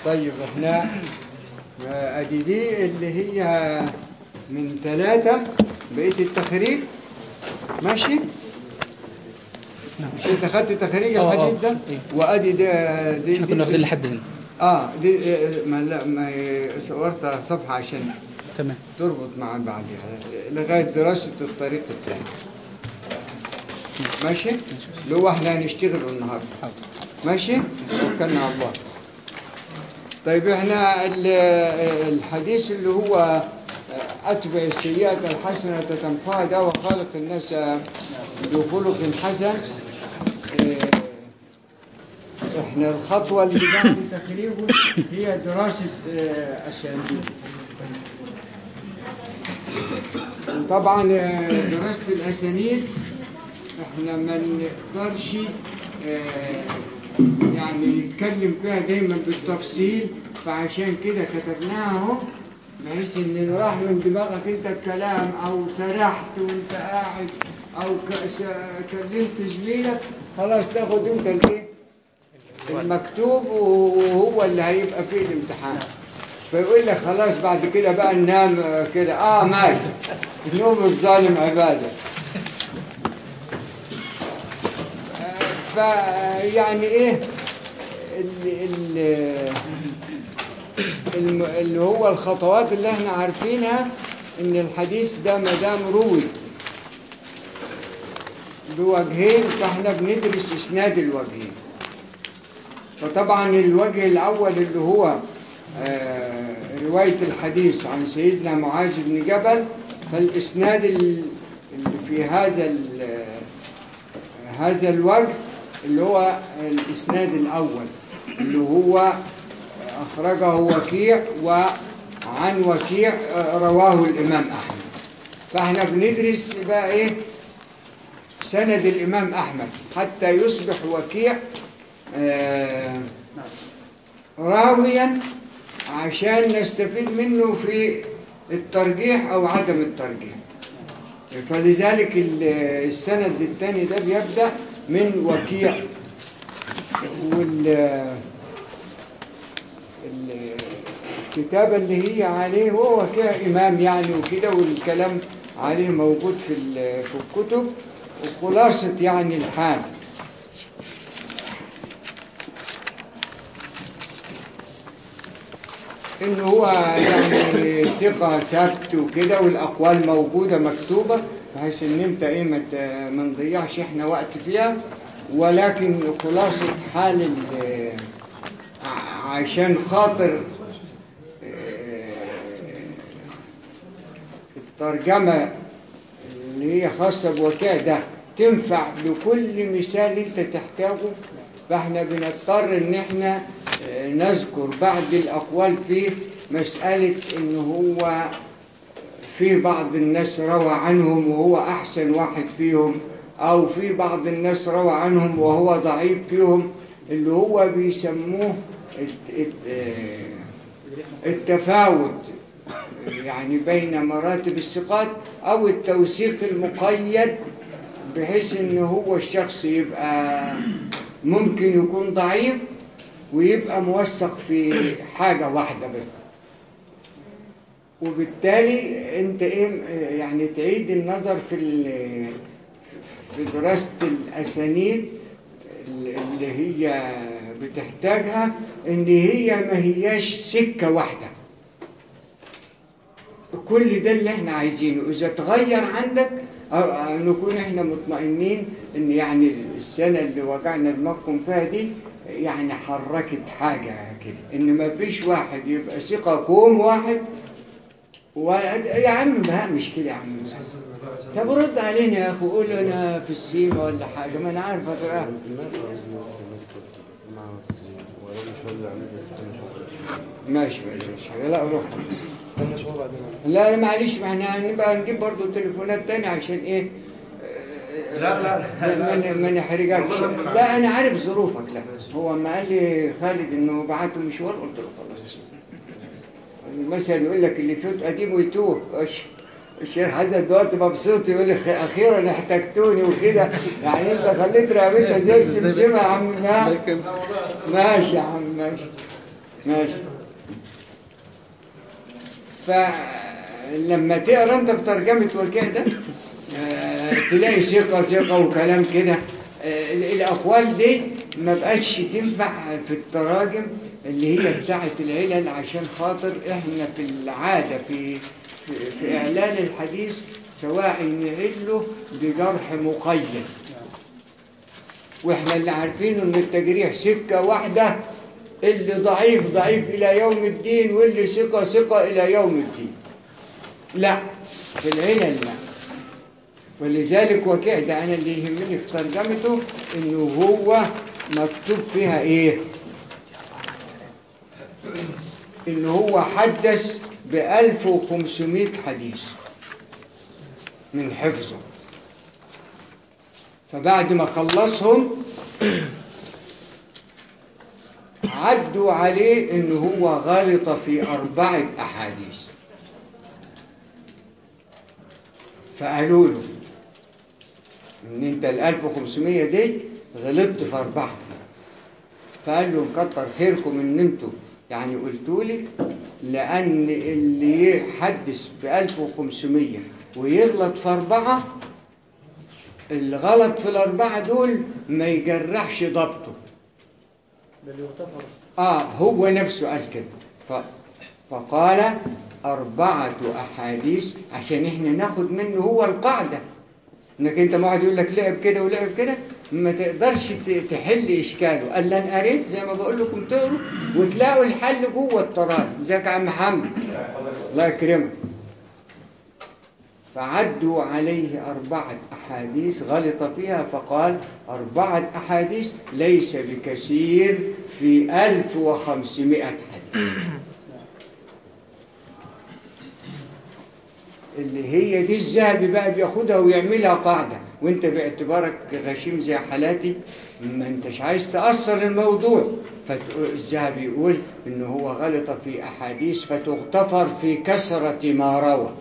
طيب احنا آه، ادي دي اللي هي من ثلاثة بقية التخريج ماشي مش انت خدت تخريج اه، اه، الحديث ده ايه. وادي ده دي احنا دي كنا واخدين لحد هنا اه دي آه، ما لا ما صورت صفحة عشان تمام تربط مع بعضها لغاية دراسة الطريق الثاني ماشي اللي هو احنا هنشتغل النهارده حاضر ماشي توكلنا على الله طيب احنا ال- الحديث اللي هو اتبع السيئات الحسنه تمحوها ده وخالق الناس بخلق حسن اه، احنا الخطوه اللي بعد تخريجه هي دراسه اه، اسانيد طبعا اه، دراسه الاسانيد احنا ما نقدرش آه، يعني نتكلم فيها دايما بالتفصيل فعشان كده كتبناها اهو بحيث ان راح من دماغك انت الكلام او سرحت وانت قاعد او ك- س- كلمت زميلك خلاص تاخد انت الايه المكتوب وهو اللي هيبقى فيه الامتحان فيقول لك خلاص بعد كده بقى ننام آه، كده اه ماشي النوم الظالم عباده فيعني ايه اللي, اللي, اللي هو الخطوات اللي احنا عارفينها ان الحديث ده ما دام روي بوجهين فاحنا بندرس اسناد الوجهين فطبعا الوجه الاول اللي هو آه، روايه الحديث عن سيدنا معاذ بن جبل فالاسناد ال- اللي في هذا ال- هذا الوجه اللي هو الإسناد الأول اللي هو أخرجه وكيع وعن وكيع رواه الإمام أحمد فإحنا بندرس بقى إيه سند الإمام أحمد حتى يصبح وكيع آه، راويا عشان نستفيد منه في الترجيح أو عدم الترجيح فلذلك ال- السند الثاني ده بيبدأ من وكيع وال ال- الكتابة اللي هي عليه هو وكيع إمام يعني وكده والكلام عليه موجود في ال- في الكتب وخلاصة يعني الحال إن هو يعني ثقة ثبت وكده والأقوال موجودة مكتوبة بحيث إن أنت إيه ما ت- ما نضيعش إحنا وقت فيها ولكن خلاصة حال ال- ع- عشان خاطر آه، الترجمة اللي هي خاصة بوكاء ده تنفع لكل مثال انت تحتاجه فاحنا بنضطر ان احنا آه، نذكر بعض الاقوال في مسألة ان هو في بعض الناس روى عنهم وهو احسن واحد فيهم او في بعض الناس روى عنهم وهو ضعيف فيهم اللي هو بيسموه الت- الت- آه، التفاوت يعني بين مراتب الثقات او التوثيق المقيد بحيث ان هو الشخص يبقى ممكن يكون ضعيف ويبقى موثق في حاجة واحدة بس وبالتالي انت ايه يعني تعيد النظر في ال- في دراسة الاسانيد اللي هي بتحتاجها ان هي ما هياش سكة واحدة كل ده اللي احنا عايزينه اذا تغير عندك أو- أو نكون احنا مطمئنين ان يعني السنة اللي وجعنا دماغكم فيها دي يعني حركت حاجة كده ان ما فيش واحد يبقى ثقة كوم واحد و... يا عم ما مش كده يا عم طب رد علينا يا اخو قول انا في السيما ولا حاجة ما انا عارف أقرأ. ماشي ماشي ماشي لا روح استنى شويه بعدين لا معلش ما احنا هنبقى نجيب برضه تليفونات تانية عشان ايه لا لا ما ما نحرجكش لا انا عارف ظروفك لا هو ما قال لي خالد انه بعته مشوار قلت له خلاص المثل يقول لك اللي فوت قديم ويتوه الش- الشيخ حسن دلوقتي مبسوط يقول لي خ- اخيرا احتجتوني وكده يعني انت خليت رقبتنا زي السمسمه يا عم ما- ماشي يا عم ماشي ماشي فلما تقرا انت في ترجمه وكيع ده آه، تلاقي ثقه ثقه وكلام كده آه، الاقوال دي ما بقتش تنفع في التراجم اللي هي بتاعه العلل عشان خاطر احنا في العاده في في, في اعلان الحديث سواء نعله بجرح مقيد واحنا اللي عارفين ان التجريح سكه واحده اللي ضعيف ضعيف الى يوم الدين واللي ثقه ثقه الى يوم الدين لا في العلل لا ولذلك وكيع ده انا اللي يهمني في ترجمته انه هو مكتوب فيها ايه انه هو حدث ب 1500 حديث من حفظه فبعد ما خلصهم عدوا عليه ان هو غلط في اربعه احاديث فقالوا له ان انت ال 1500 دي غلطت في اربعه فيها فقال لهم كتر خيركم ان انتوا يعني قلتوا لي لان اللي يحدث ب 1500 ويغلط في اربعه الغلط في الاربعه دول ما يجرحش ضبطه بل يغتفر اه هو نفسه قال كده ف... فقال أربعة أحاديث عشان احنا ناخد منه هو القاعدة انك انت ما واحد يقول لك لعب كده ولعب كده ما تقدرش ت- تحل اشكاله قال انا قريت زي ما بقول لكم تقروا وتلاقوا الحل جوه التراجم ازيك يا عم محمد الله يكرمك فعدوا عليه أربعة أحاديث غلط فيها فقال أربعة أحاديث ليس بكثير في ألف وخمسمائة حديث اللي هي دي الذهبي بقى بياخدها ويعملها قاعدة وانت باعتبارك غشيم زي حالاتي ما انتش عايز تأثر الموضوع فالذهبي يقول ان هو غلط في أحاديث فتغتفر في كثرة ما روى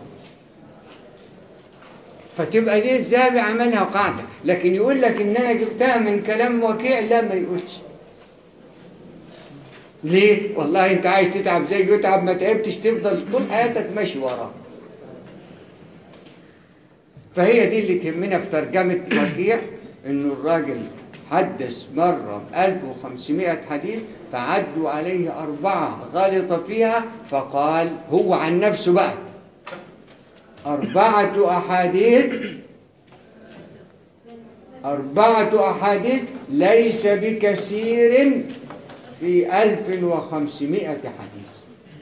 فتبقى دي الذهبي عملها قاعدة لكن يقول لك ان انا جبتها من كلام وكيع لا ما يقولش ليه؟ والله انت عايز تتعب زي يتعب ما تعبتش تفضل طول حياتك ماشي وراه فهي دي اللي تهمنا في ترجمة وكيع انه الراجل حدث مرة ب 1500 حديث فعدوا عليه أربعة غلط فيها فقال هو عن نفسه بقى أربعة أحاديث أربعة أحاديث ليس بكثير في ألف وخمسمائة حديث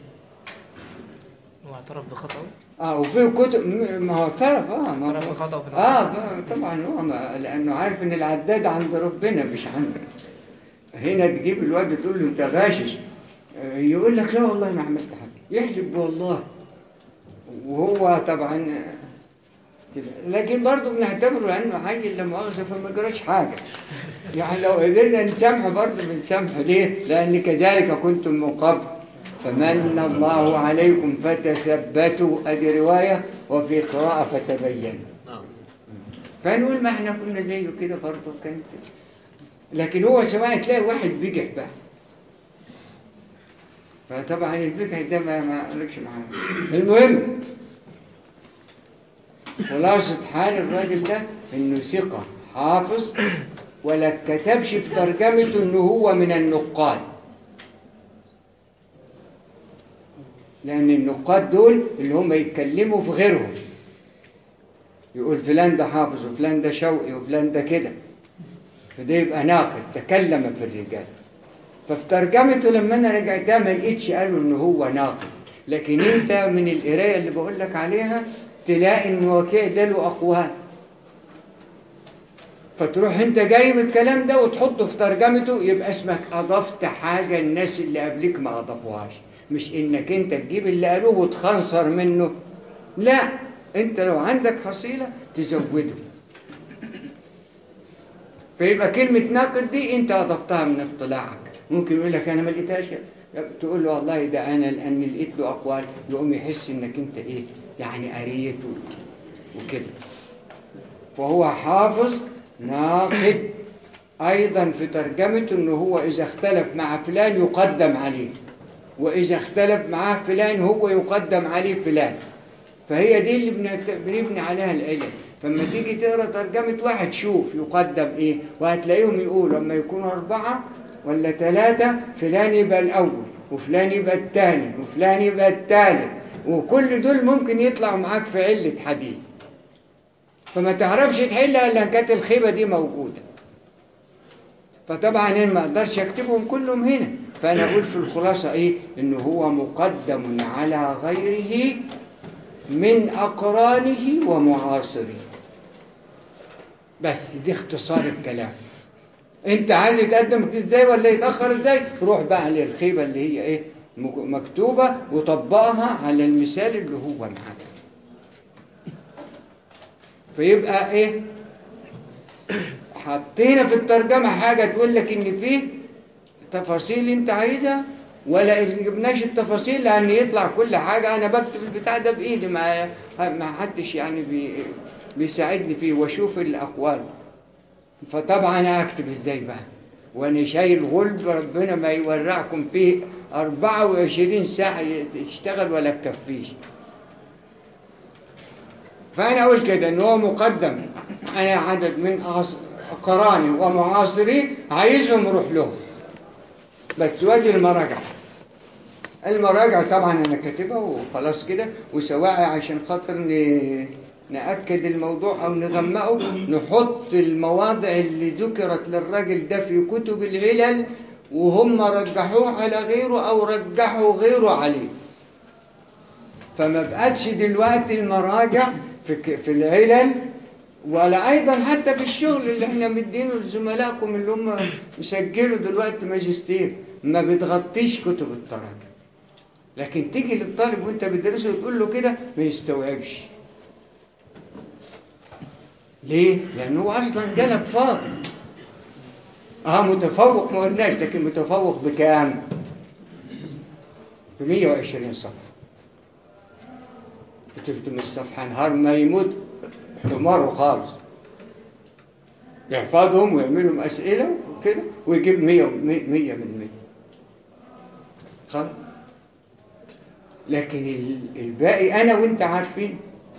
هو اعترف بخطأه اه وفي كتب م- ما هو اعترف اه ما اعترف هو بخطأه في اه بقى طبعا هو ما لانه عارف ان العداد عند ربنا مش عندك هنا تجيب الواد تقول له انت غاشش آه، يقول لك لا والله ما عملت حاجه يحلف والله وهو طبعا آه، كده لكن برضه بنعتبره انه عيل لا مؤاخذه فما جراش حاجه يعني لو قدرنا نسامحه برضه بنسامحه ليه؟ لان كذلك كنتم من قبل فمن الله عليكم فتثبتوا ادي روايه وفي قراءه فتبينوا نعم فنقول ما احنا كنا زيه كده برضه كانت لكن هو سواء تلاقي واحد بجح بقى فطبعا البجح ده ما ما قالكش معاه المهم خلاصة حال الراجل ده انه ثقة حافظ ولا كتبش في ترجمته انه هو من النقاد لان النقاد دول اللي هم يتكلموا في غيرهم يقول فلان ده حافظ وفلان ده شوقي وفلان ده كده فده يبقى ناقد تكلم في الرجال ففي ترجمته لما انا رجعتها ما لقيتش قالوا ان هو ناقد لكن انت من القرايه اللي بقول لك عليها تلاقي ان وكيع ده له اقوال فتروح انت جايب الكلام ده وتحطه في ترجمته يبقى اسمك اضفت حاجه الناس اللي قبلك ما اضافوهاش مش انك انت تجيب اللي قالوه وتخنصر منه لا انت لو عندك حصيله تزوده فيبقى كلمة ناقد دي انت اضفتها من اطلاعك ممكن يقول لك انا ما لقيتهاش تقول له والله ده انا لاني لقيت له اقوال يقوم يحس انك انت ايه يعني قريت و- وكده فهو حافظ ناقد ايضا في ترجمته انه هو اذا اختلف مع فلان يقدم عليه وإذا اختلف معاه فلان هو يقدم عليه فلان فهي دي اللي بنت- بنبني عليها العلل فلما تيجي تقرا ترجمة واحد شوف يقدم ايه وهتلاقيهم يقولوا لما يكونوا أربعة ولا ثلاثة فلان يبقى الأول وفلان يبقى الثاني وفلان يبقى الثالث وكل دول ممكن يطلعوا معاك في علة حديث فما تعرفش تحلها إلا إن كانت الخيبة دي موجودة فطبعا انا ما اقدرش اكتبهم كلهم هنا فانا اقول في الخلاصه ايه ان هو مقدم على غيره من اقرانه ومعاصره بس دي اختصار الكلام انت عايز يتقدم ازاي ولا يتاخر ازاي روح بقى للخيبه اللي هي ايه مك- مكتوبه وطبقها على المثال اللي هو معاك فيبقى ايه حطينا في الترجمة حاجة تقول لك إن فيه تفاصيل أنت عايزها ولا اللي جبناش التفاصيل لأن يطلع كل حاجة أنا بكتب البتاع ده بإيدي ما ما حدش يعني بي بيساعدني فيه وأشوف الأقوال فطبعا أكتب إزاي بقى وأنا شايل غلب ربنا ما يورعكم فيه 24 ساعة تشتغل ولا تكفيش فأنا أقول كده إن هو مقدم على عدد من أعص- أقراني ومعاصري عايزهم يروح لهم بس وادي المراجع المراجع طبعا أنا كاتبها وخلاص كده وسواء عشان خاطر ن... نأكد الموضوع أو نغمقه نحط المواضع اللي ذكرت للراجل ده في كتب العلل وهم رجحوه على غيره أو رجحوا غيره عليه فما بقتش دلوقتي المراجع في ك- في العلل ولا ايضا حتى في الشغل اللي احنا مدينه لزملائكم اللي هم مسجلوا دلوقتي ماجستير ما بتغطيش كتب التراجم لكن تيجي للطالب وانت بتدرسه وتقول له كده ما يستوعبش ليه؟ لأنه هو أصلا جالك فاضي اه متفوق ما قلناش لكن متفوق بكام؟ ب 120 صفحة كتبت من الصفحة نهار ما يموت حماره خالص يحفظهم ويعملهم أسئلة وكده ويجيب 100 100 من 100 خلاص لكن ال- الباقي أنا وأنت عارفين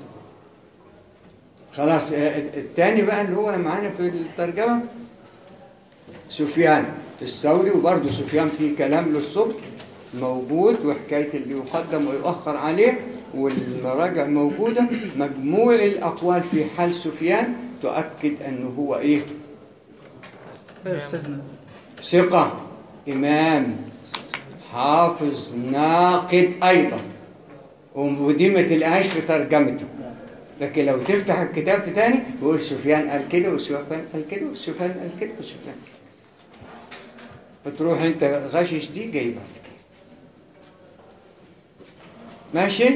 خلاص آه، التاني بقى اللي هو معانا في الترجمة سفيان الثوري وبرضه سفيان فيه كلام للصبح موجود وحكاية اللي يقدم ويؤخر عليه والمراجع موجودة مجموع الأقوال في حال سفيان تؤكد أنه هو إيه يا أستاذنا ثقة إمام حافظ ناقد أيضا ودي ما تلقاهاش في ترجمته لكن لو تفتح الكتاب في تاني يقول سفيان قال كده وسفيان قال كده وسفيان قال كده وسفيان فتروح انت غشش دي جايبها ماشي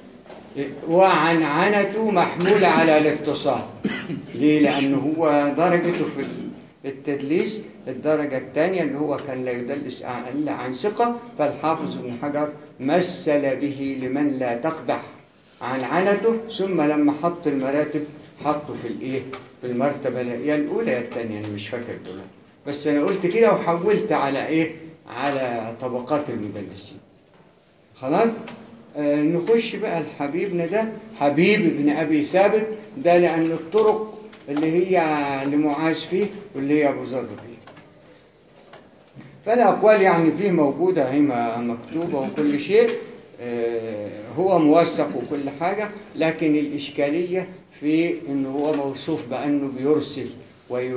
وعنعنته محمولة على الاتصال ليه؟ لأنه هو درجته في التدليس الدرجة الثانية اللي هو كان لا يدلس إلا عن ثقة فالحافظ بن حجر مثل به لمن لا تقدح عنعنته ثم لما حط المراتب حطه في الايه في المرتبة يا الأولى يا الثانية أنا مش فاكر دلوقتي بس أنا قلت كده وحولت على إيه على طبقات المدلسين خلاص آه نخش بقى لحبيبنا ده حبيب بن أبي ثابت ده لأن الطرق اللي هي لمعاذ فيه واللي هي أبو ذر فيه فالأقوال يعني فيه موجودة هي مكتوبة وكل شيء آه هو موثق وكل حاجة لكن الإشكالية في إنه هو موصوف بأنه بيرسل وي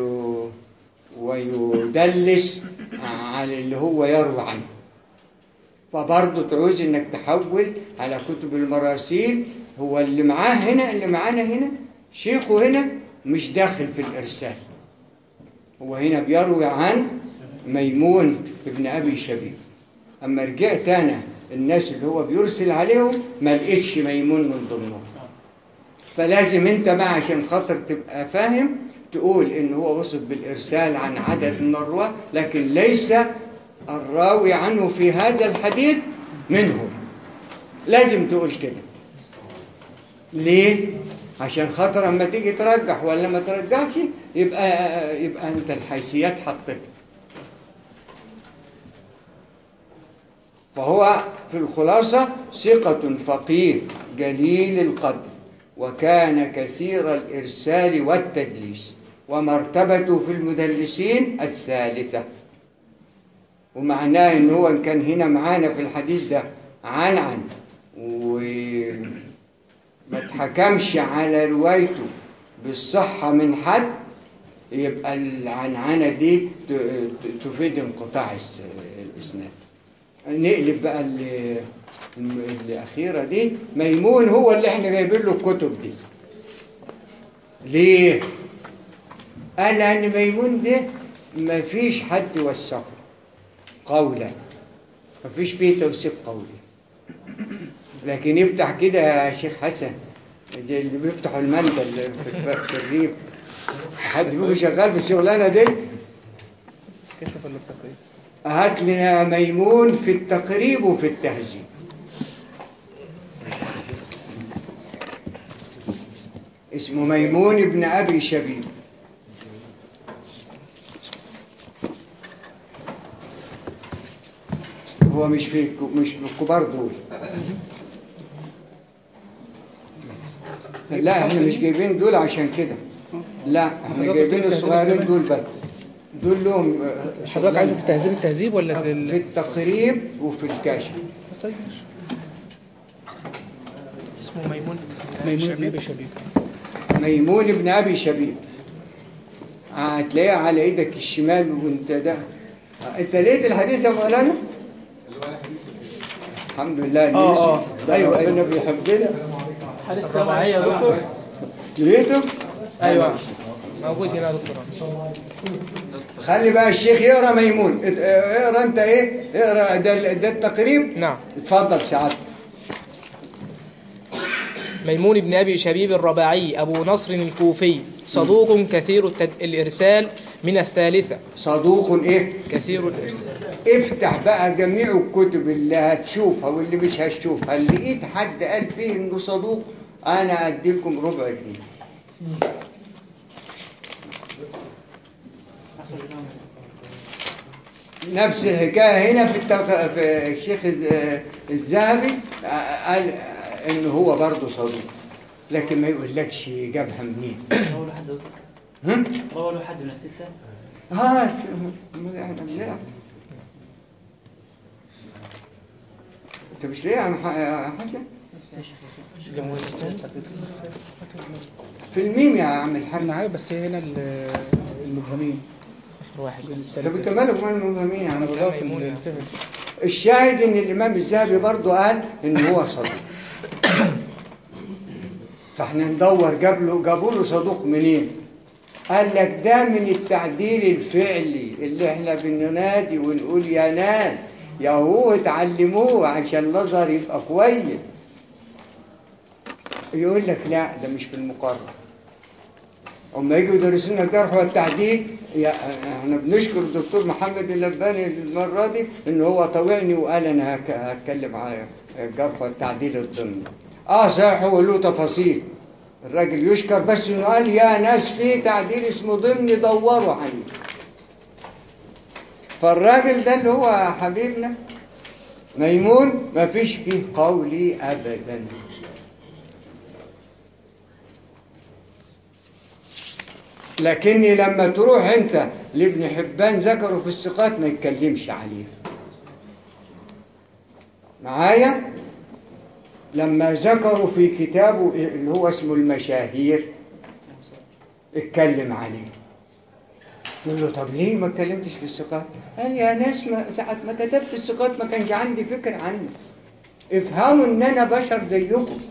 ويدلس على اللي هو يروي عنه فبرضه تعوز انك تحول على كتب المراسيل هو اللي معاه هنا اللي معانا هنا شيخه هنا مش داخل في الارسال هو هنا بيروي عن ميمون ابن ابي شبيب اما رجعت انا الناس اللي هو بيرسل عليهم ما لقيتش ميمون من ضمنهم فلازم انت بقى عشان خاطر تبقى فاهم تقول ان هو وصف بالارسال عن عدد من الرواه لكن ليس الراوي عنه في هذا الحديث منهم لازم تقول كده ليه عشان خاطر اما تيجي ترجح ولا ما ترجحش يبقى يبقى انت الحيثيات حطيتها فهو في الخلاصة ثقة فقيه جليل القدر وكان كثير الإرسال والتدليس ومرتبته في المدلسين الثالثة ومعناه ان هو إن كان هنا معانا في الحديث ده عن عن وما اتحكمش على روايته بالصحة من حد يبقى العنعنة دي ت- ت- تفيد انقطاع الس- الإسناد نقلب بقى ال- الم- الأخيرة دي ميمون هو اللي احنا جايبين له الكتب دي ليه؟ قال لأن ميمون ده مفيش حد وثقه قولا مفيش فيه توثيق قولي لكن يفتح كده يا شيخ حسن زي اللي بيفتحوا المندل في الب- في الريف حد فيكم شغال في الشغلانه دي كشف ولا التقريب هات لنا ميمون في التقريب وفي التهذيب اسمه ميمون ابن ابي شبيب هو مش في الك- مش في الكبار دول لا احنا مش جايبين دول عشان كده لا احنا جايبين الصغيرين دول بس دول لهم آه، حضرتك عايزه في تهذيب التهذيب ولا في في ال... التقريب وفي الكشف طيب ماشي اسمه ميمون ميمون بن ابي شبيب ميمون ابن ابي شبيب هتلاقيها على ايدك الشمال وانت ده انت لقيت الحديث يا مولانا الحمد لله آه، نسي. آه. ده أيوة، ربنا أيوة. بيحبنا الرباعية يا دكتور لقيته ايوه موجود هنا يا دكتور خلي بقى الشيخ يقرا ميمون ات- اقرا انت ايه اقرا ده, ده التقريب نعم اتفضل سعادتك ميمون بن أبي شبيب الرباعي أبو نصر الكوفي صدوق كثير التد... الإرسال من الثالثة صدوق ايه كثير الإرسال افتح بقى جميع الكتب اللي هتشوفها واللي مش هتشوفها اللي لقيت حد قال فيه انه صدوق انا ادي لكم ربع جنيه نفس الحكايه هنا في, التق... في الشيخ الز- الذهبي قال ان هو برضه صدوق لكن ما يقولكش جابها منين روى له حد دكتور؟ هم؟ روى له حد من الستة ها س- امال احنا بنلعب انت مش لاقي يا ح- يا حسن في الميم يا عم الحاج انا عارف بس هنا ال- المبهمين واحد طب انت مالك مال المفهمين يعني بالظبط في ميمون يعني. الفهم الشاهد ان الامام الذهبي برضه قال ان هو صدوق فاحنا ندور جاب له جابوا له صدوق منين قال لك ده من التعديل الفعلي اللي احنا بننادي ونقول يا ناس يا هو اتعلموه عشان الازهر يبقى كويس يقول لك لا ده مش في المقرر اما يجوا يدرسوا لنا الجرح والتعديل يا احنا بنشكر الدكتور محمد اللباني المره دي ان هو طوعني وقال انا هك- هتكلم على الجرح والتعديل الضمني اه صحيح هو له تفاصيل الراجل يشكر بس انه قال يا ناس في تعديل اسمه ضمني دوروا عليه فالراجل ده اللي هو حبيبنا ميمون ما فيش فيه قولي ابدا لكني لما تروح انت لابن حبان ذكره في الثقات ما يتكلمش عليه معايا لما ذكروا في كتابه اللي هو اسمه المشاهير اتكلم عليه يقول له طب ليه ما اتكلمتش في الثقات قال يا ناس ما ساعة ما كتبت الثقات ما كانش عندي فكر عنه افهموا ان انا بشر زيكم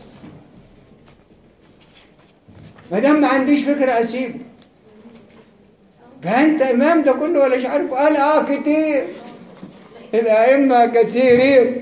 ما دام ما عنديش فكرة اسيبه ده انت امام ده كله ولا مش عارف قال اه كتير الائمه كثيرين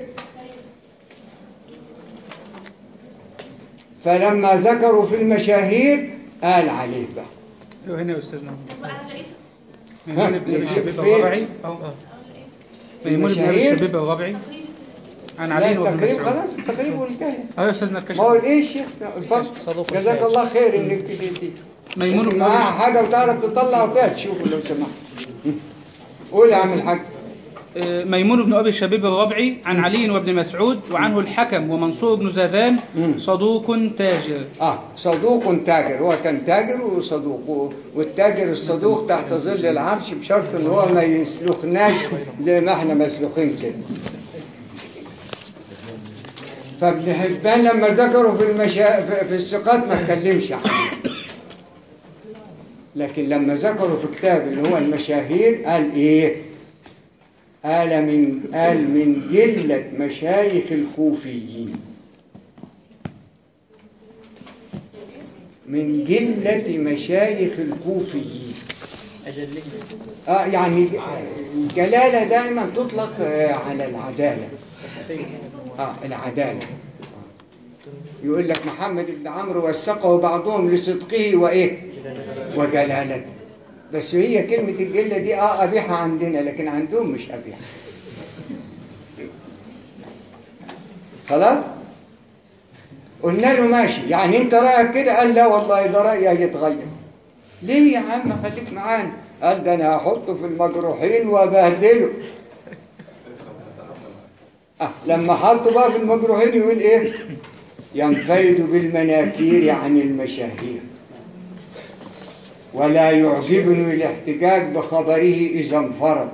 فلما ذكروا في المشاهير قال عليه بقى ايوه هنا يا استاذنا ها، ميمون بن ابي فين؟ شبيب الربعي اهو ميمون بن ابي المشاهير؟ شبيب الربعي عن لا علي وابن التقريب مسعود خلاص التقريب والكهف ايوه يا استاذنا الكشف ما هو ايه الشيخ اتفضل صدوق جزاك الفاجر. الله خير انك دي ميمون بن معاها ابي حاجه وتعرف تطلع فيها تشوفه لو سمحت قول يا عم الحاج آه، ميمون بن أبي شبيب الربعي عن علي وابن مسعود وعنه الحكم ومنصور بن زاذان صدوق تاجر اه صدوق تاجر هو كان تاجر وصدوق و- والتاجر الصدوق تحت ظل العرش بشرط ان هو ما يسلخناش زي ما احنا مسلوخين كده فابن حبان لما ذكروا في المشا... في- في الثقات ما اتكلمش عنه لكن لما ذكروا في كتاب اللي هو المشاهير قال ايه قال من قال من جلة مشايخ الكوفيين من جلة مشايخ الكوفيين أجلين آه يعني الجلالة دائما تطلق آه، على العدالة آه العدالة يقول لك محمد بن عمرو وثقه بعضهم لصدقه وإيه وجلالته بس هي كلمة الجلة دي اه قبيحة عندنا لكن عندهم مش قبيحة خلاص قلنا له ماشي يعني انت رأيك كده قال لا والله ده رأيي هيتغير ليه يا عم خليك معانا قال ده انا هحطه في المجروحين وابهدله آه لما حطه بقى في المجروحين يقول ايه ينفرد بالمناكير عن المشاهير ولا يعجبني الاحتجاج بخبره إذا انفرد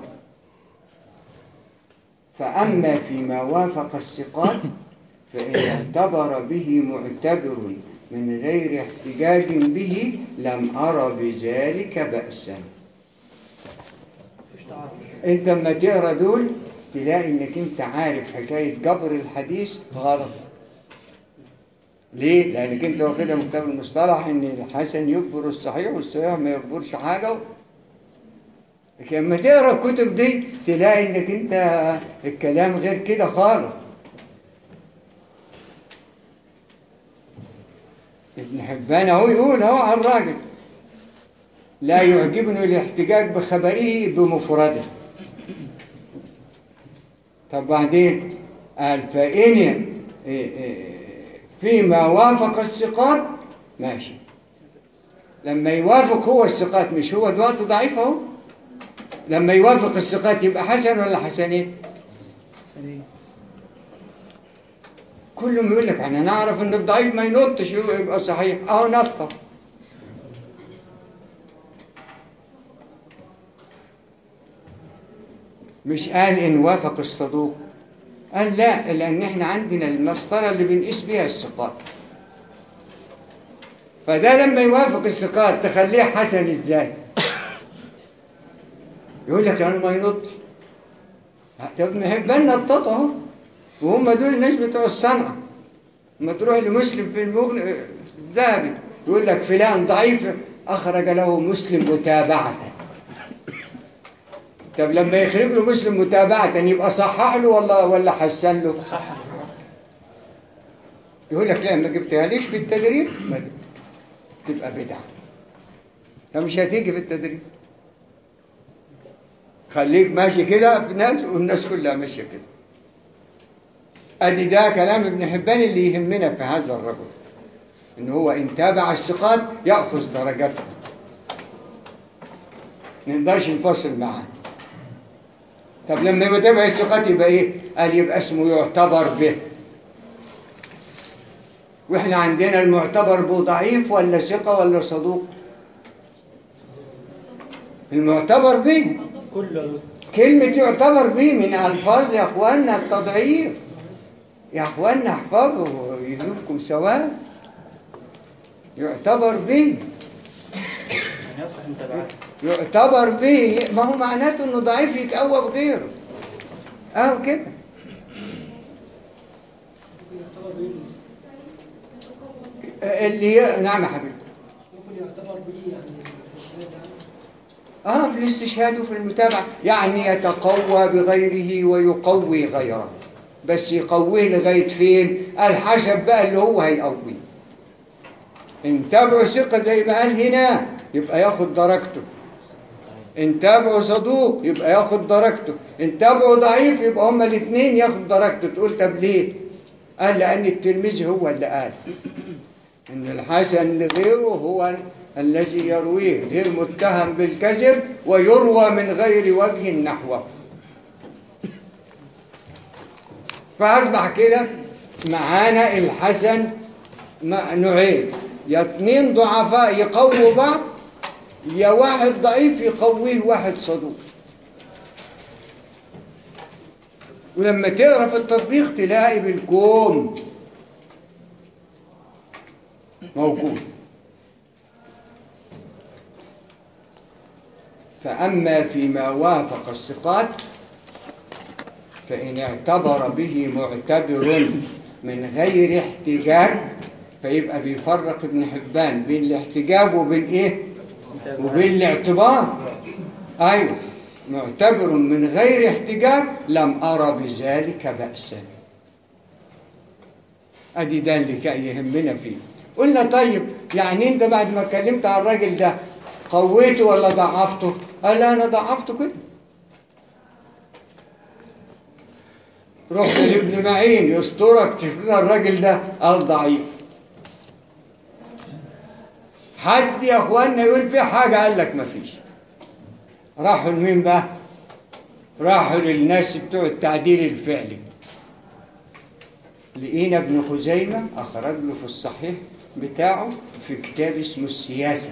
فأما فيما وافق الثقات فإن اعتبر به معتبر من غير احتجاج به لم أرى بذلك بأسا انت لما تقرا دول تلاقي انك انت عارف حكايه جبر الحديث غلط ليه؟ لأنك أنت واخدها من كتاب المصطلح إن الحسن يجبر الصحيح والصحيح ما يجبرش حاجة لكن لما تقرا الكتب دي تلاقي إنك أنت الكلام غير كده خالص ابن حبان أهو يقول أهو على الراجل لا يعجبني الاحتجاج بخبره بمفرده طب بعدين قال فإن إيه إيه فيما وافق الثقات ماشي لما يوافق هو الثقات مش هو دلوقتي ضعيف اهو لما يوافق الثقات يبقى حسن ولا حسنين كلهم يقول لك انا نعرف ان الضعيف ما ينطش يبقى صحيح اهو نطه مش قال ان وافق الصدوق قال لا لان احنا عندنا المسطره اللي بنقيس بيها الثقات فده لما يوافق الثقات تخليه حسن ازاي يقول لك يعني ما ينطش طب ما حبان نطط اهو وهم دول الناس بتوع الصنعه لما تروح لمسلم في المغني الذهبي يقول لك فلان ضعيف اخرج له مسلم متابعه طب لما يخرج له مسلم متابعة يبقى صحح له ولا ولا حسن له؟ صح يقول لك لا ما جبتها ليش في التدريب؟ ما جبت. تبقى بدعة. فمش هتيجي في التدريب. خليك ماشي كده في ناس والناس كلها ماشية كده. ادي ده كلام ابن حبان اللي يهمنا في هذا الرجل. ان هو ان تابع الثقات ياخذ درجته. ما نقدرش نفصل معاه. طب لما يتابع الثقات يبقى ايه؟ قال يبقى اسمه يعتبر به. واحنا عندنا المعتبر به ضعيف ولا ثقة ولا صدوق؟ المعتبر به كل كلمة يعتبر به من ألفاظ يا أخوانا التضعيف يا أخوانا احفظوا يدوفكم سواء يعتبر به يعني يصلح متابعات يعتبر به ما هو معناته انه ضعيف يتقوى بغيره اهو كده اللي ي... نعم يا حبيبي ممكن يعتبر به يعني الاستشهاد يعني اه في الاستشهاد وفي المتابعة يعني يتقوى بغيره ويقوي غيره بس يقويه لغاية فين الحسب بقى اللي هو هيقويه ان تابعوا ثقة زي ما قال هنا يبقى ياخد درجته ان تابعوا صدوق يبقى ياخد درجته ان تابعوا ضعيف يبقى هما الاثنين ياخد درجته تقول طب ليه قال لان الترمذي هو اللي قال ان الحسن لغيره هو الذي يرويه غير متهم بالكذب ويروى من غير وجه نحوه فأصبح كده معانا الحسن م- نوعين يا اتنين ضعفاء يقووا بعض يا واحد ضعيف يقويه واحد صدوق ولما تقرا في التطبيق تلاقي بالكوم موجود فأما فيما وافق الثقات فإن اعتبر به معتبر من غير احتجاج فيبقى بيفرق ابن حبان بين الاحتجاج وبين ايه؟ وبين الاعتبار ايوه معتبر من غير احتجاج لم ارى بذلك بأسا ادي ده اللي كان يهمنا فيه قلنا طيب يعني انت بعد ما اتكلمت على الراجل ده قويته ولا ضعفته قال لا انا ضعفته كده رحت لابن معين يسترك تشوف لنا الراجل ده قال ضعيف حد يا اخوانا يقول فيه حاجه قال لك مفيش راحوا لمين بقى راحوا للناس بتوع التعديل الفعلي لقينا ابن خزيمه اخرج له في الصحيح بتاعه في كتاب اسمه السياسه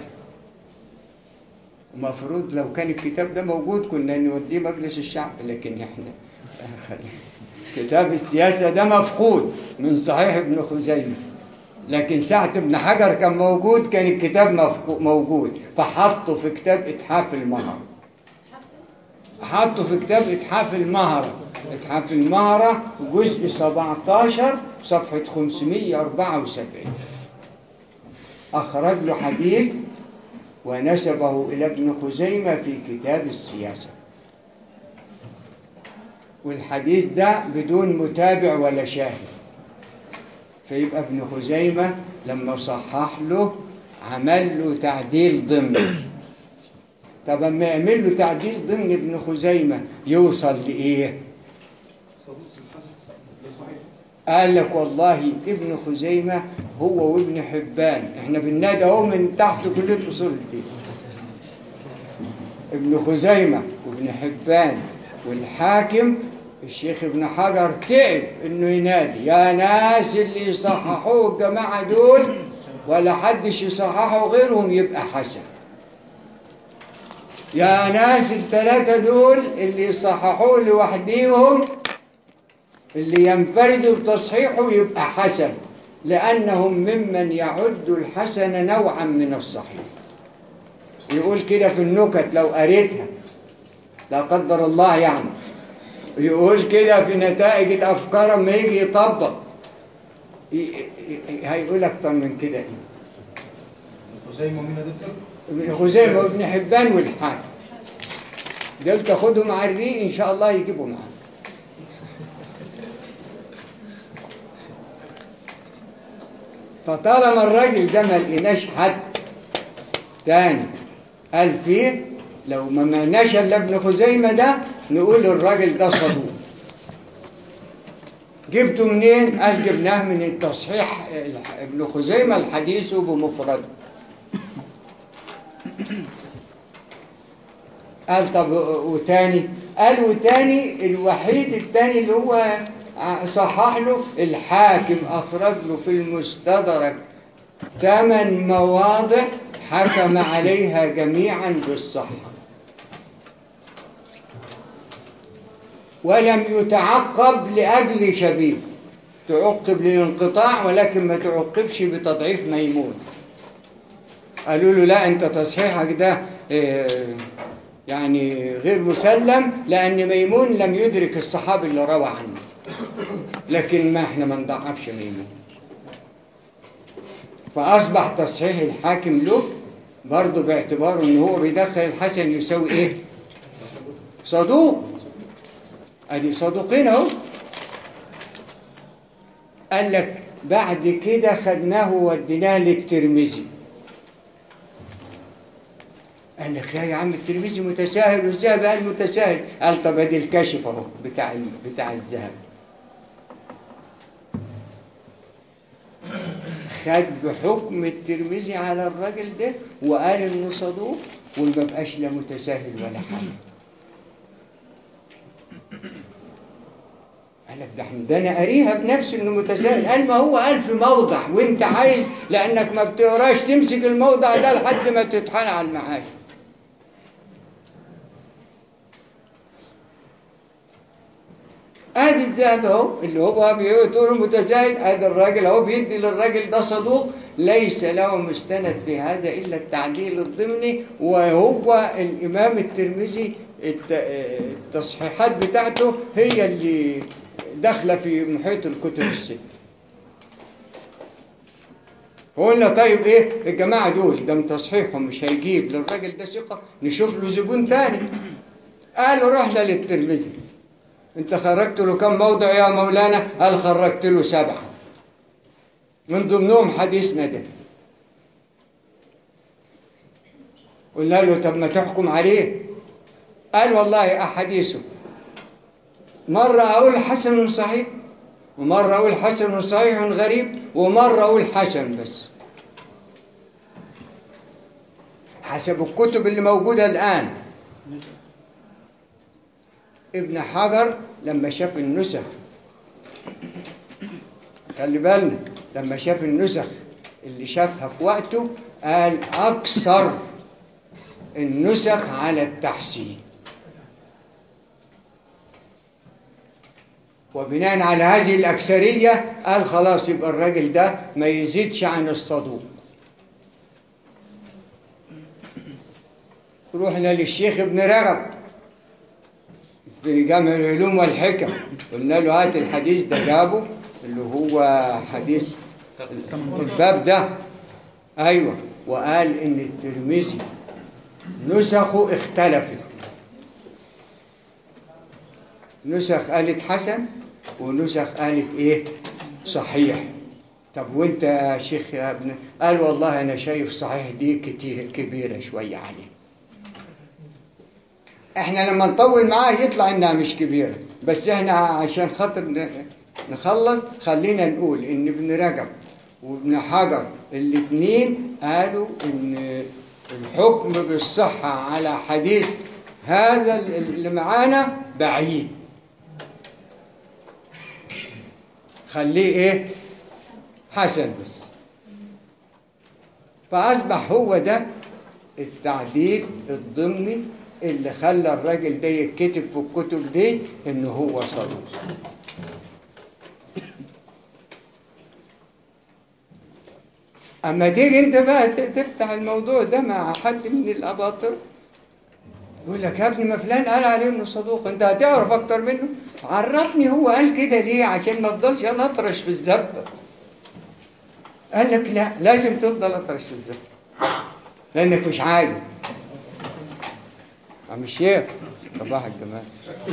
المفروض لو كان الكتاب ده موجود كنا نوديه مجلس الشعب لكن احنا خلي كتاب السياسة ده مفقود من صحيح ابن خزيمة لكن ساعة ابن حجر كان موجود كان الكتاب مفقو- موجود فحطه في كتاب إتحاف المهرة حطه في كتاب إتحاف المهرة إتحاف المهرة جزء 17 صفحة 574 أخرج له حديث ونسبه إلى ابن خزيمة في كتاب السياسة والحديث ده بدون متابع ولا شاهد فيبقى ابن خزيمة لما صحح له عمل له تعديل ضمن طب اما يعمل له تعديل ضمن ابن خزيمة يوصل لإيه؟ قال لك والله ابن خزيمة هو وابن حبان احنا بننادى اهو من تحت كلية أصول الدين ابن خزيمة وابن حبان والحاكم الشيخ ابن حجر تعب انه ينادي يا ناس اللي يصححوه الجماعة دول ولا حدش يصححوا غيرهم يبقى حسن يا ناس الثلاثة دول اللي يصححوه لوحديهم اللي ينفردوا بتصحيحه يبقى حسن لأنهم ممن يعد الحسن نوعا من الصحيح يقول كده في النكت لو قريتها لا قدر الله يعني يقول كده في نتائج الأفكار اما يجي يطبق ي- ي- هيقول أكتر من كده إيه خزيمة مين يا دكتور؟ ابن خزيمة وابن حبان والحاكم دول تاخدهم على الريق إن شاء الله يجيبوا معاك فطالما الراجل ده ما لقيناش حد تاني قال فيه لو ما معناش الا ابن خزيمة ده نقول الراجل ده صدوق جبته منين؟ قال جبناه من التصحيح ابن خزيمة الحديث بمفرده قال طب وتاني قال وتاني الوحيد التاني اللي هو صحح له الحاكم أخرج له في المستدرك ثمان مواضع حكم عليها جميعا بالصحة ولم يتعقب لأجل شبيه تعقب للانقطاع ولكن ما تعقبش بتضعيف ميمون قالوا له لا انت تصحيحك ده آه، يعني غير مسلم لان ميمون لم يدرك الصحابي اللي روى عنه لكن ما احنا ما نضعفش ميمون فاصبح تصحيح الحاكم له برضه باعتباره ان هو بيدخل الحسن يساوي ايه صدوق ادي صدوقين اهو قال لك بعد كده خدناه ووديناه للترمذي قال لك لا يا عم الترمذي متساهل والذهبي قال متساهل قال طب ادي الكشف اهو بتاع بتاع الذهب خد بحكم الترمذي على الراجل ده وقال انه صدوق وما بقاش لا متساهل ولا حاجه قال قال لك ده احنا- ده انا قاريها بنفسي انه متساهل قال ما هو قال في موضع وانت عايز لانك ما بتقراش تمسك الموضع ده لحد ما تطحن على المعاش ادي الذهب اهو اللي هو بيقول متساهل ادي الراجل اهو بيدي للراجل ده صدوق ليس له مستند في هذا الا التعديل الضمني وهو الامام الترمذي الت- التصحيحات بتاعته هي اللي داخله في محيط الكتب الست فقلنا طيب ايه الجماعه دول ده من تصحيحهم مش هيجيب للراجل ده ثقه نشوف له زبون تاني قالوا رحنا للترمذي انت خرجت له كم موضع يا مولانا قال خرجت له سبعه من ضمنهم حديثنا ده قلنا له طب ما تحكم عليه قال والله احاديثه مره اقول حسن صحيح ومره اقول حسن صحيح غريب ومره اقول حسن بس حسب الكتب اللي موجوده الان ابن حجر لما شاف النسخ خلي بالنا لما شاف النسخ اللي شافها في وقته قال أكثر النسخ على التحسين وبناء على هذه الأكثرية قال خلاص يبقى الراجل ده ما يزيدش عن الصدوق رحنا للشيخ ابن رجب في جامع العلوم والحكم قلنا له هات الحديث ده جابه اللي هو حديث الباب ده ايوه وقال ان الترمذي نسخه اختلفت نسخ قالت حسن ونسخ قالت ايه صحيح طب وانت يا شيخ يا ابن قال والله انا شايف صحيح دي كتير كبيره شويه عليه احنا لما نطول معاه يطلع انها مش كبيره بس احنا عشان خاطر ن- نخلص خلينا نقول ان ابن رجب وابن حجر الاثنين قالوا ان الحكم بالصحه على حديث هذا اللي معانا بعيد خليه ايه حسن بس فاصبح هو ده التعديل الضمني اللي خلى الراجل ده يتكتب في الكتب دي ان هو صدوق اما تيجي انت بقى ت- تفتح الموضوع ده مع حد من الاباطره يقول لك يا ابني ما فلان قال عليه انه صدوق انت هتعرف اكتر منه عرفني هو قال كده ليه عشان ما افضلش انا اطرش في الزبه قال لك لا لازم تفضل اطرش في الزبه لانك مش عايز عم الشيخ صباح الجمال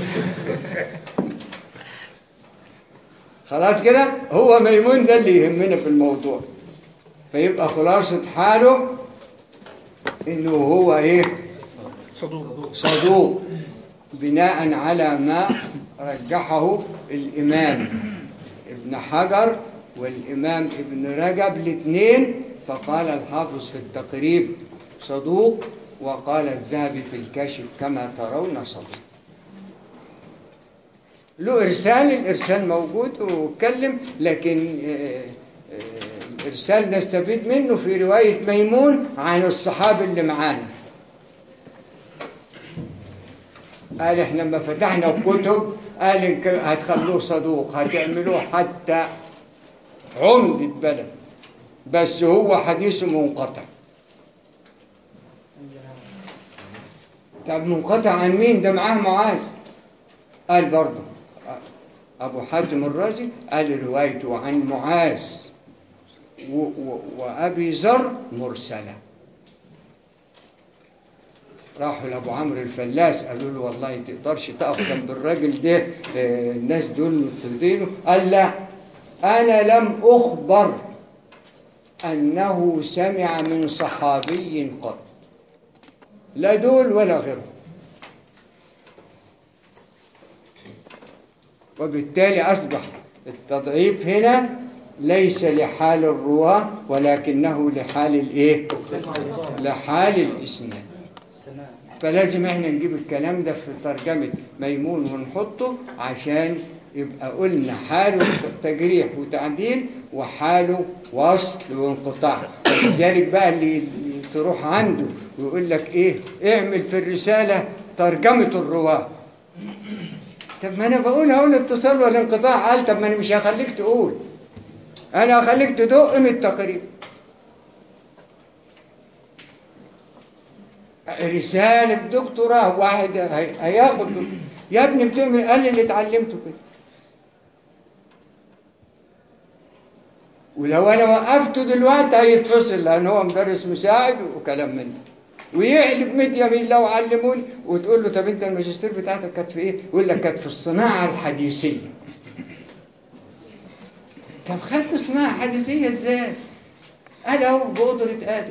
خلاص كده هو ميمون ده اللي يهمنا في الموضوع فيبقى خلاصة حاله انه هو ايه صدوق صدوق بناء على ما رجحه الامام ابن حجر والامام ابن رجب الاثنين فقال الحافظ في التقريب صدوق وقال الذهبي في الكاشف كما ترون صدوق له ارسال الارسال موجود واتكلم لكن آه، آه، الارسال نستفيد منه في روايه ميمون عن الصحابي اللي معانا قال احنا لما فتحنا الكتب قال إنك هتخلوه صدوق هتعملوه حتى عمدة بلد بس هو حديثه منقطع طب منقطع عن مين ده معاه معاذ قال برضه أبو حاتم الرازي قال روايته عن معاذ و- و- وأبي ذر مرسلة راحوا لابو عمرو الفلاس قالوا له والله تقدرش تقف جنب الراجل ده آه، الناس دول مضطهدينه قال لا انا لم اخبر انه سمع من صحابي قط لا دول ولا غيرهم وبالتالي اصبح التضعيف هنا ليس لحال الرواه ولكنه لحال الايه لحال الاسناد السماع فلازم احنا نجيب الكلام ده في ترجمة ميمون ونحطه عشان يبقى قلنا حاله تجريح وتعديل وحاله وصل وانقطاع لذلك بقى اللي اللي تروح عنده ويقول لك ايه اعمل في الرسالة ترجمة الرواة طب ما انا بقول اهو الاتصال والانقطاع قال طب ما انا مش هخليك تقول انا هخليك تدق من التقريب رسالة دكتوراه واحد هي- هياخد دكتوراه. يا ابني بتعمل قال لي اللي اتعلمته كده ولو انا وقفته دلوقتي هيتفصل لان هو مدرس مساعد وكلام من ده ويقلب 100 يمين لو علموني وتقول له طب انت الماجستير بتاعتك كانت في ايه؟ يقول لك كانت في الصناعه الحديثيه. طب خدت صناعه حديثيه ازاي؟ قال اهو بقدره قادر.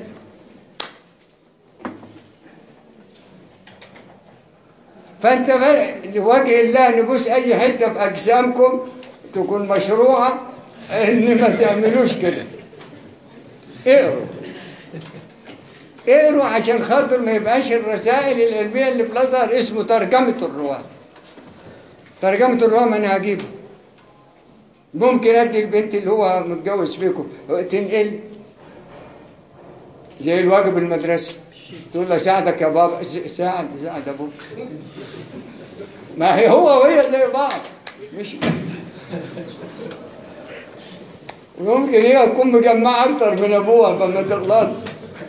فانت بقى لوجه الله نبوس اي حته في اجسامكم تكون مشروعه ان ما تعملوش كده اقروا اقروا عشان خاطر ما يبقاش الرسائل العلميه اللي في الازهر اسمه ترجمه الرواه ترجمه الرواه ما انا هجيبه ممكن ادي البنت اللي هو متجوز فيكم تنقل زي الواجب المدرسي تقول له ساعدك يا بابا س- ساعد ساعد ابوك ما هي هو وهي زي بعض مش وممكن هي تكون مجمعة أكتر من أبوها فما تغلطش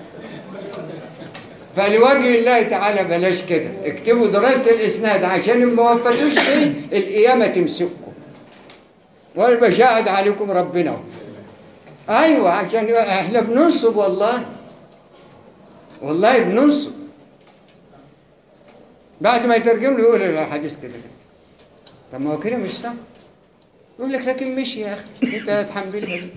فلوجه الله تعالى بلاش كده اكتبوا دراسة الإسناد عشان ما وفقتوش فيه القيامة تمسككم وأنا بشاهد عليكم ربنا أهو. أيوة عشان إحنا بننصب والله والله بننصب بعد ما يترجم له يقول الحديث كده كده طب ما هو كده مش صح يقول لك لكن مشي يا اخي انت هتحملها دي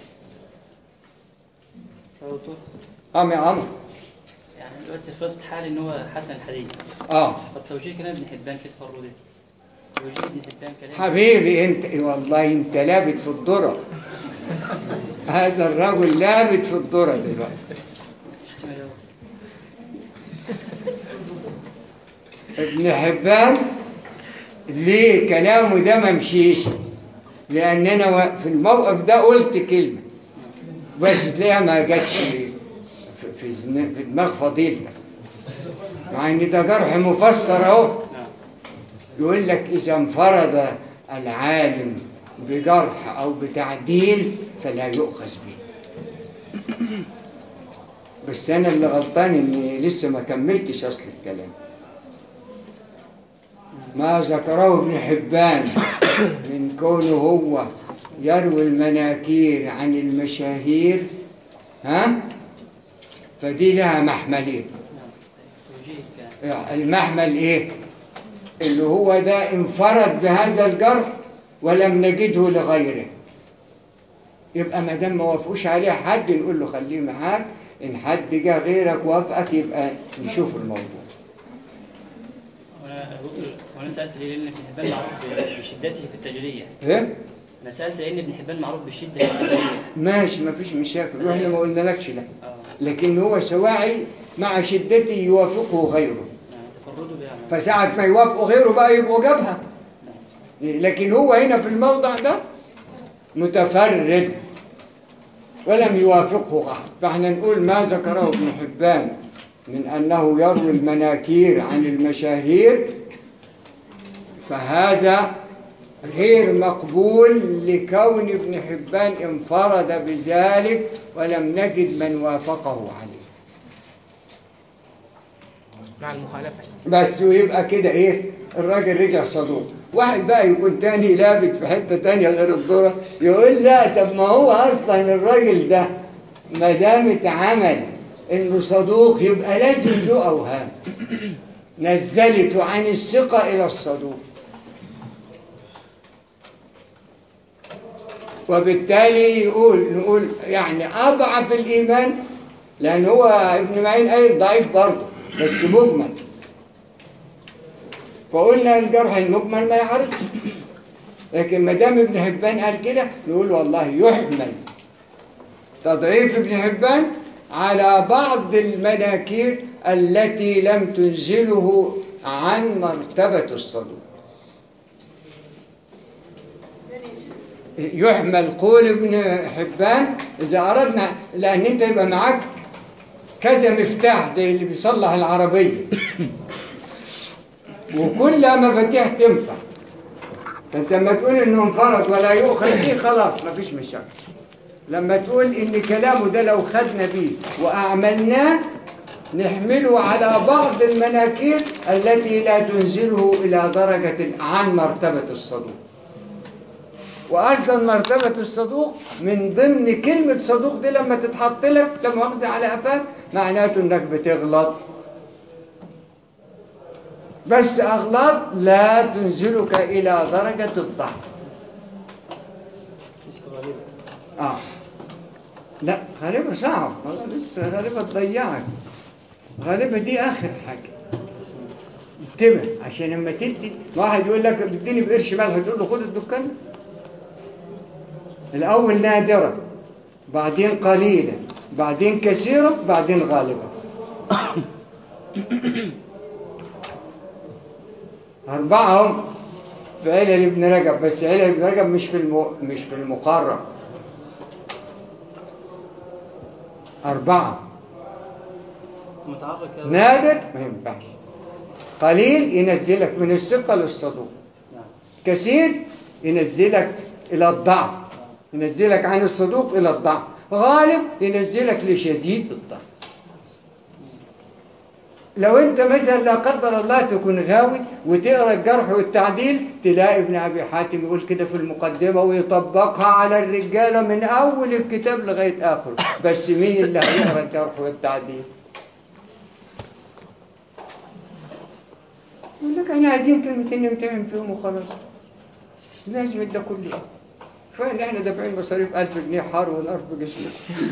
فوتو اه يا عمر يعني دلوقتي في وسط حال ان هو حسن الحديث اه طب توجيه كلام ابن حبان في تفرده توجيه ابن حبان كلام حبيبي انت والله انت لابت في الذره هذا الرجل لابت في الذره دلوقتي احتمال هو. ابن حبان ليه كلامه ده ما مشيش لان انا و- في الموقف ده قلت كلمه بس تلاقيها ما جاتش في في زن- في دماغ فضيلتك مع ان ده جرح مفسر اهو نعم يقول لك إذا انفرد العالم بجرح أو بتعديل فلا يؤخذ به بس أنا اللي غلطان إني لسه ما كملتش أصل الكلام ما ذكره ابن حبان من كونه هو يروي المناكير عن المشاهير ها فدي لها محملين نعم توجيه كلام المحمل ايه اللي هو ده انفرد بهذا الجرح ولم نجده لغيره يبقى ما دام ما وافقوش عليه حد نقول له خليه معاك ان حد جه غيرك وافقك يبقى نشوف الموضوع وانا وانا سالت ليه لان ابن حبان معروف ب- بشدته في التجريح ايه انا سالت لان ابن حبان معروف بالشده في التجريح ماشي ما فيش مشاكل واحنا ما قلنالكش لا اه لكن هو سواعي مع شدته يوافقه غيره يعني تفرده بيعمل فساعة ما يوافقوا غيره بقى يبقوا جبهة لكن هو هنا في الموضع ده متفرد ولم يوافقه أحد فاحنا نقول ما ذكره ابن حبان من أنه يروي المناكير عن المشاهير فهذا غير مقبول لكون ابن حبان انفرد بذلك ولم نجد من وافقه عليه مع المخالفة بس ويبقى كده ايه الراجل رجع صدوق واحد بقى يكون تاني لابت في حتة تانية غير الذرة يقول لا طب ما هو اصلا الراجل ده ما دام اتعمل انه صدوق يبقى لازم له اوهام نزلته عن الثقة الى الصدوق وبالتالي يقول نقول يعني اضعف الايمان لان هو ابن معين قايل ضعيف برضه بس مجمل فقلنا الجرح المجمل ما يعرضش لكن ما دام ابن حبان قال كده نقول والله يحمل تضعيف ابن حبان على بعض المناكير التي لم تنزله عن مرتبة الصدوق يحمل قول ابن حبان إذا أردنا لأن أنت يبقى معاك كذا مفتاح زي اللي بيصلح العربية وكلها مفاتيح تنفع فأنت لما تقول إنه انفرد ولا يؤخذ فيه خلاص مفيش مشاكل لما تقول إن كلامه ده لو خدنا بيه وأعملناه نحمله على بعض المناكير التي لا تنزله إلى درجة ال- عن مرتبة الصدوق واصلا مرتبه الصدوق من ضمن كلمه صدوق دي لما تتحط لك لا مؤاخذه على قفاك معناته انك بتغلط بس اغلاط لا تنزلك الى درجه الضعف اه لا غالبا صعب والله لسه غالبا تضيعك غالبا دي اخر حاجه انتبه عشان لما تدي واحد يقول لك اديني بقرش ملح تقول له خد الدكان الأول نادرة بعدين قليلا بعدين كثيرة بعدين غالبة أربعة هم في علل ابن رجب بس علل ابن رجب مش في المو... مش في المقرر أربعة متعرق يا نادر ما ينفعش قليل ينزلك من الثقة للصدوق نعم. كثير ينزلك إلى الضعف ينزلك عن الصدوق إلى الضعف غالب ينزلك لشديد الضعف لو انت مثلا لا قدر الله تكون غاوي وتقرا الجرح والتعديل تلاقي ابن ابي حاتم يقول كده في المقدمه ويطبقها على الرجاله من اول الكتاب لغايه اخره بس مين اللي هيقرا الجرح والتعديل يقول لك احنا عايزين كلمتين نمتحن فيهم وخلاص لازم ده كله فين احنا دافعين مصاريف 1000 جنيه حار ونار في جسمنا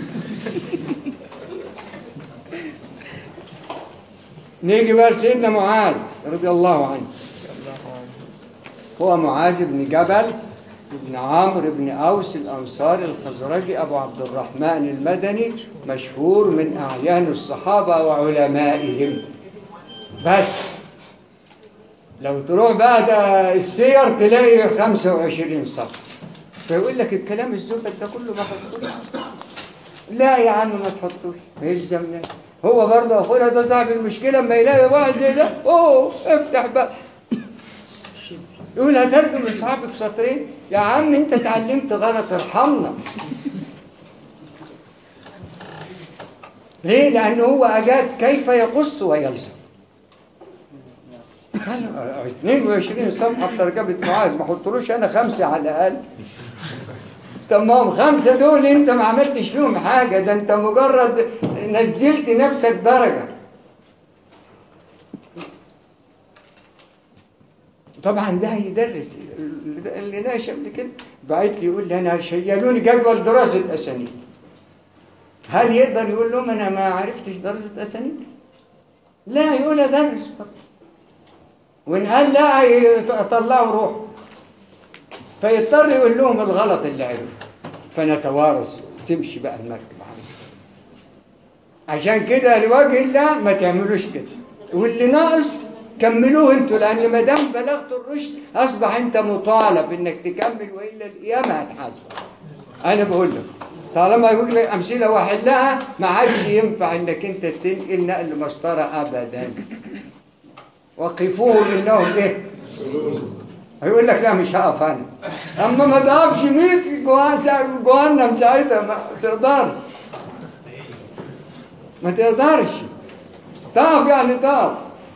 نيجي بقى لسيدنا معاذ رضي الله عنه هو معاذ بن جبل بن عمرو بن أوس الأنصاري الخزرجي أبو عبد الرحمن المدني مشهور من أعيان الصحابة وعلمائهم بس لو تروح بقى ده السير تلاقي 25 صف فيقول لك الكلام الزبد ده كله ما حطوش لا يا عم ما تحطوش ما يلزمناش هو برضه اخونا ده صاحب المشكله اما يلاقي واحد زي ده اوه افتح بقى يقول هترجم اصحابي في سطرين يا عم انت اتعلمت غلط ارحمنا ليه؟ لأنه هو أجاد كيف يقص ويلصق قال 22 صفحة في ترجمة معاذ ما حطلوش أنا خمسة على الأقل تمام خمسة دول أنت ما عملتش فيهم حاجة ده أنت مجرد نزلت نفسك درجة طبعا ده هيدرس اللي ناقش قبل كده بعت لي يقول لي انا شيلوني جدول دراسه اسانيد هل يقدر يقول لهم انا ما عرفتش دراسه اسانيد؟ لا يقول ادرس برضه وان قال لا يطلعوا روح فيضطر يقول لهم الغلط اللي عرفه فنتوارث تمشي بقى المركب على عشان كده لوجه الله ما تعملوش كده واللي ناقص كملوه انتوا لان ما دام بلغت الرشد اصبح انت مطالب انك تكمل والا القيامه هتحاسبك انا بقول لك طالما يقول لك امثله واحلها ما عادش ينفع انك انت تنقل نقل مسطره ابدا وقفوهم انهم ايه هيقول لك لا مش هقف انا اما ما تقفش 100 جوان جهنم ساعتها ما تقدرش ما تقدرش تقف يعني تقف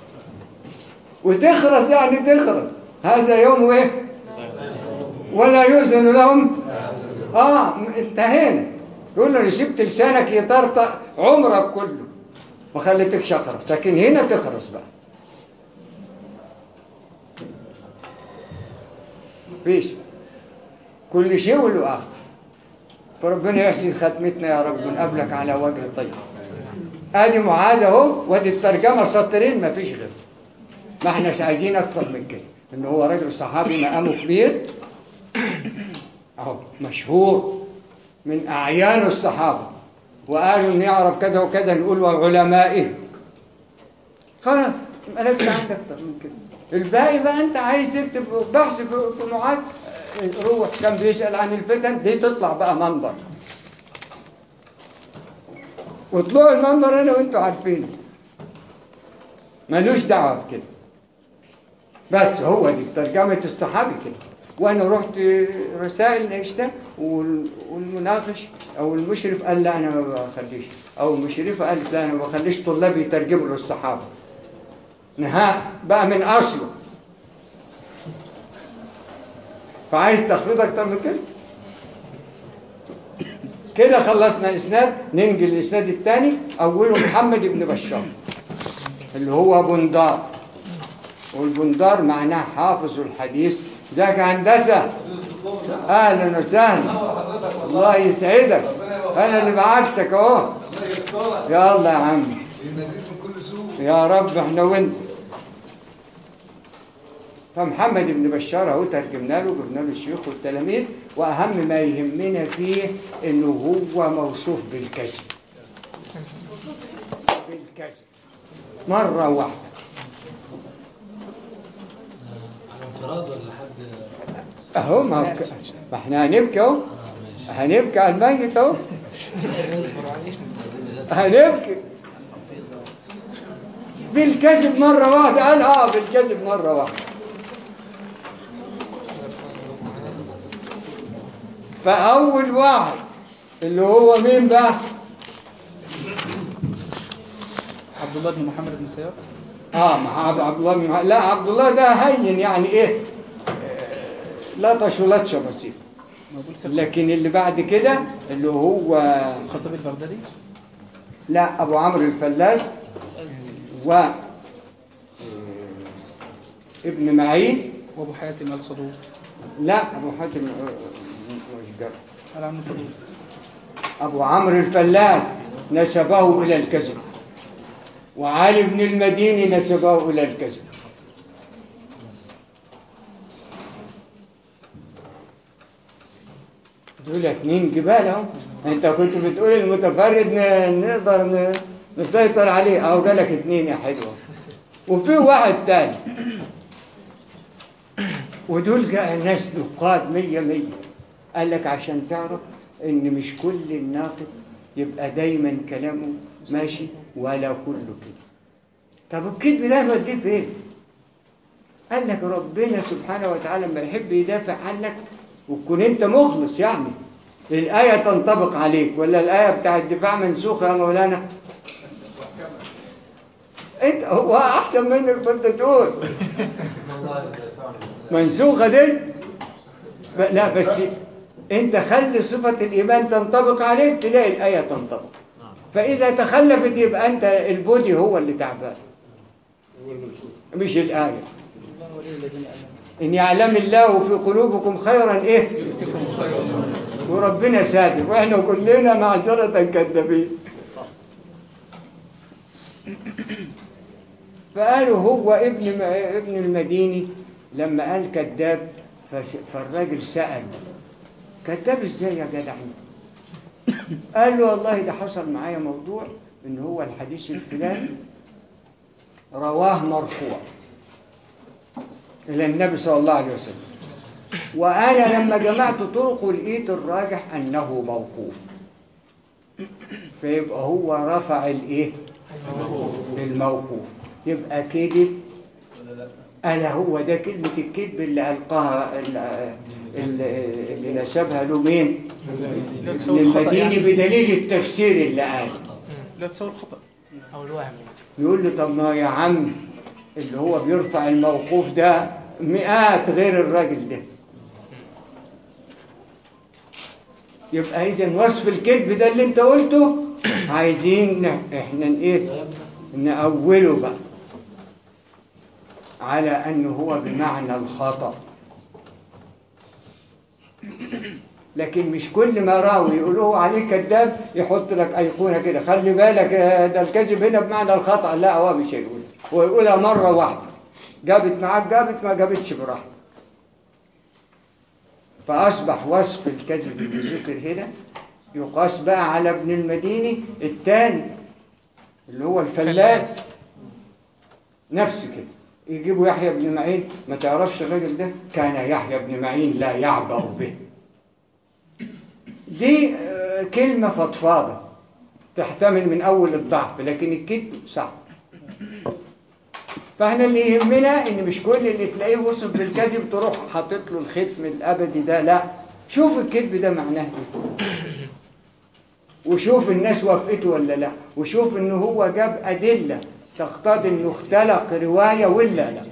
وتخرس يعني تخرس هذا يوم ايه ولا يؤذن لهم اه انتهينا يقول له انا سبت لسانك يطرطق عمرك كله ما خليتكش اخرس لكن هنا تخرس بقى مفيش كل شيء وله اخر فربنا يحسن ختمتنا يا رب ونقابلك على وجه طيب ادي معاذ اهو وادي الترجمه سطرين ما فيش غير ما احناش عايزين اكتر من كده ان هو راجل صحابي مقامه كبير اهو مشهور من اعيان الصحابه وقالوا ان يعرف كذا وكذا نقول وعلمائه خلاص مالكش عندك اكتر من كده الباقي بقى انت عايز تكتب بحث في في معاذ روح كان بيسأل عن الفتن دي تطلع بقى منبر وطلوع المنبر انا وانتوا عارفينه ملوش دعوه بكده بس هو دي ترجمه الصحابي كده وانا رحت رسائل ناقشتها وال- والمناقش او المشرف قال لا انا ما بخليش او المشرفه قالت لا انا ما بخليش طلابي يترجموا للصحابه نهاء بقى من اصله فعايز تخفيض اكتر من كده كده خلصنا اسناد ننجي الاسناد الثاني اوله محمد بن بشار اللي هو بندار والبندار معناه حافظ الحديث ذاك هندسه اهلا وسهلا الله يسعدك انا اللي بعكسك اهو يلا يا عم يا رب احنا وانت فمحمد بن بشار اهو ترجمنا له جبنا له الشيوخ والتلاميذ واهم ما يهمنا فيه انه هو موصوف بالكذب بالكذب مره واحده على انفراد ولا حد اهو ما هو ك- ما احنا هنبكي اهو هنبكي على الميت اهو هنبكي بالكذب مرة واحدة قال اه بالكذب مرة واحدة فأول واحد اللي هو مين بقى؟ عبد الله بن محمد بن سيار اه مع عبد عبد الله بن لا عبد الله ده هين يعني ايه؟ آه، لطش ولطشة بسيطة موجود في لكن اللي بعد كده اللي هو الخطيب البغدادي لا ابو عمرو الفلاس و آه، ابن معين وابو حاتم الصدوق لا ابو حاتم آه، آه، مش جرى. قال عنه صدوق ابو عمرو الفلاس نسبه الى الكذب وعلي بن المديني نسبه الى الكذب دول اتنين جبال اهو انت كنت بتقول المتفرد ن- نقدر ن- نسيطر عليه اهو جالك اتنين يا حلوه وفي واحد تاني ودول جاء ناس نقاد مية مية قال لك عشان تعرف ان مش كل الناقد يبقى دايما كلامه ماشي ولا كله كده طب الكذب ده بديه فين قال لك ربنا سبحانه وتعالى لما يحب يدافع عنك وتكون انت مخلص يعني الآية تنطبق عليك ولا الآية بتاع الدفاع منسوخة يا مولانا انت هو احسن منك كنت تقول منسوخة دي ب- لا بس انت خلي صفة الإيمان تنطبق عليك تلاقي الآية تنطبق فإذا تخلفت يبقى أنت البودي هو اللي تعبان مش الآية إن يعلم الله في قلوبكم خيرا إيه وربنا ساتر وإحنا كلنا معذرة كذابين فقالوا هو ابن ابن المديني لما قال كذاب فس- فالراجل سأل كذاب ازاي يا جدع انت؟ قال له والله ده حصل معايا موضوع ان هو الحديث الفلاني رواه مرفوع الى النبي صلى الله عليه وسلم وانا لما جمعت طرقه لقيت الراجح انه موقوف فيبقى هو رفع الايه الموقوف يبقى كذب أنا هو ده كلمة الكذب اللي ألقاها اللي, اللي اللي نسبها له مين؟ ابن المديني بدليل التفسير اللي قال لا تساوي الخطأ أو الوهم يقول له طب ما يا عم اللي هو بيرفع الموقوف ده مئات غير الراجل ده يبقى إذا وصف الكذب ده اللي أنت قلته عايزين ن- إحنا ن- إيه نأوله بقى على أنه هو بمعنى الخطأ لكن مش كل ما راوي يقولوه عليه كذاب يحط لك أيقونة كده خلي بالك آه، ده الكذب هنا بمعنى الخطأ لا هو مش هيقول هو يقولها مرة واحدة جابت معاك جابت ما جابتش براحتك فأصبح وصف الكذب اللي ذكر هنا يقاس بقى على ابن المديني الثاني اللي هو الفلاس نفس كده يجيبوا يحيى بن معين ما تعرفش الراجل ده كان يحيى بن معين لا يعبأ به دي آه، كلمة فضفاضة تحتمل من أول الضعف لكن الكذب صعب فاحنا اللي يهمنا ان مش كل اللي تلاقيه وصف بالكذب تروح حاطط له الختم الابدي ده لا شوف الكذب ده معناه ايه وشوف الناس وافقته ولا لا وشوف ان هو جاب ادله تقتضي انه اختلق روايه ولا لا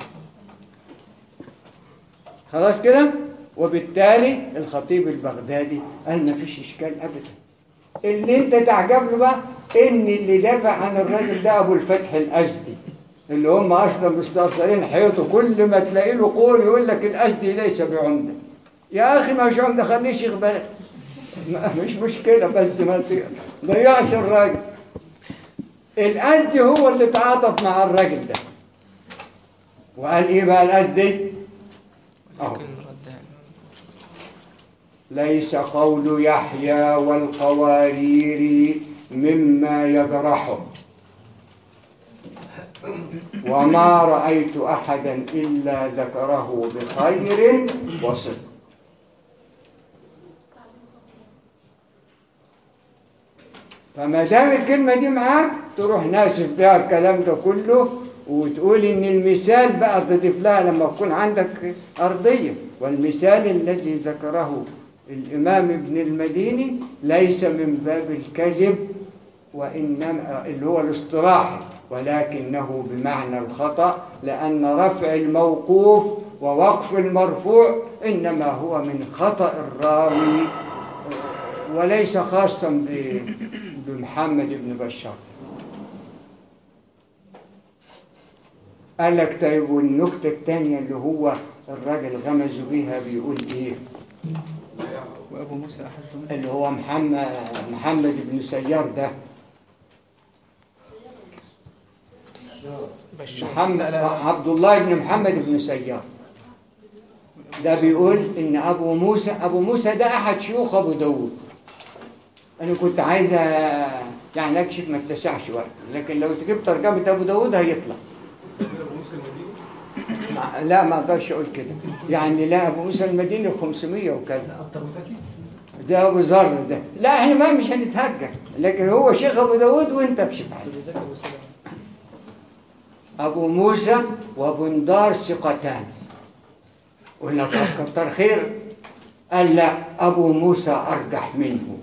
خلاص كده وبالتالي الخطيب البغدادي قال ما فيش اشكال ابدا اللي انت تعجب له بقى ان اللي دافع عن الراجل ده ابو الفتح الازدي اللي هم اصلا مستأصلين حيطه كل ما تلاقي له قول يقول لك الازدي ليس بعمده يا اخي ما هوش عمده خليه شيخ بلد ما- مش مشكله بس ما تضيعش الراجل الازدي هو اللي تعاطف مع الراجل ده وقال ايه بقى الازدي اهو لكن ردها ليس قول يحيى والقوارير مما يجرحه وما رأيت أحدا إلا ذكره بخير وصدق فما دام الكلمة دي معاك تروح ناسف بها الكلام ده كله وتقول إن المثال بقى تضيف لها لما تكون عندك أرضية والمثال الذي ذكره الإمام ابن المديني ليس من باب الكذب وإنما اللي هو الاصطلاحي ولكنه بمعنى الخطأ لأن رفع الموقوف ووقف المرفوع إنما هو من خطأ الراوي وليس خاصا ب- بمحمد بن بشار قال لك طيب والنكتة الثانية اللي هو الراجل غمز بيها بيقول ايه وابو موسى احج منه اللي هو محمد محمد بن سيار ده بشار محمد لا لا عبد الله بن محمد بن سيار ده بيقول ان ابو موسى ابو موسى ده احد شيوخ ابو داود انا كنت عايز أ- يعني اكشف ما اتسعش وقت لكن لو تجيب ترجمه ابو داود هيطلع مع- لا ما اقدرش اقول كده يعني لا ابو موسى المديني 500 وكذا ده ابو ذر ده لا احنا ما مش هنتهجر لكن هو شيخ ابو داود وانت اكشف عليه أبو موسى وبندار ثقتان قلنا طب كتر خير قال لا أبو موسى أرجح منه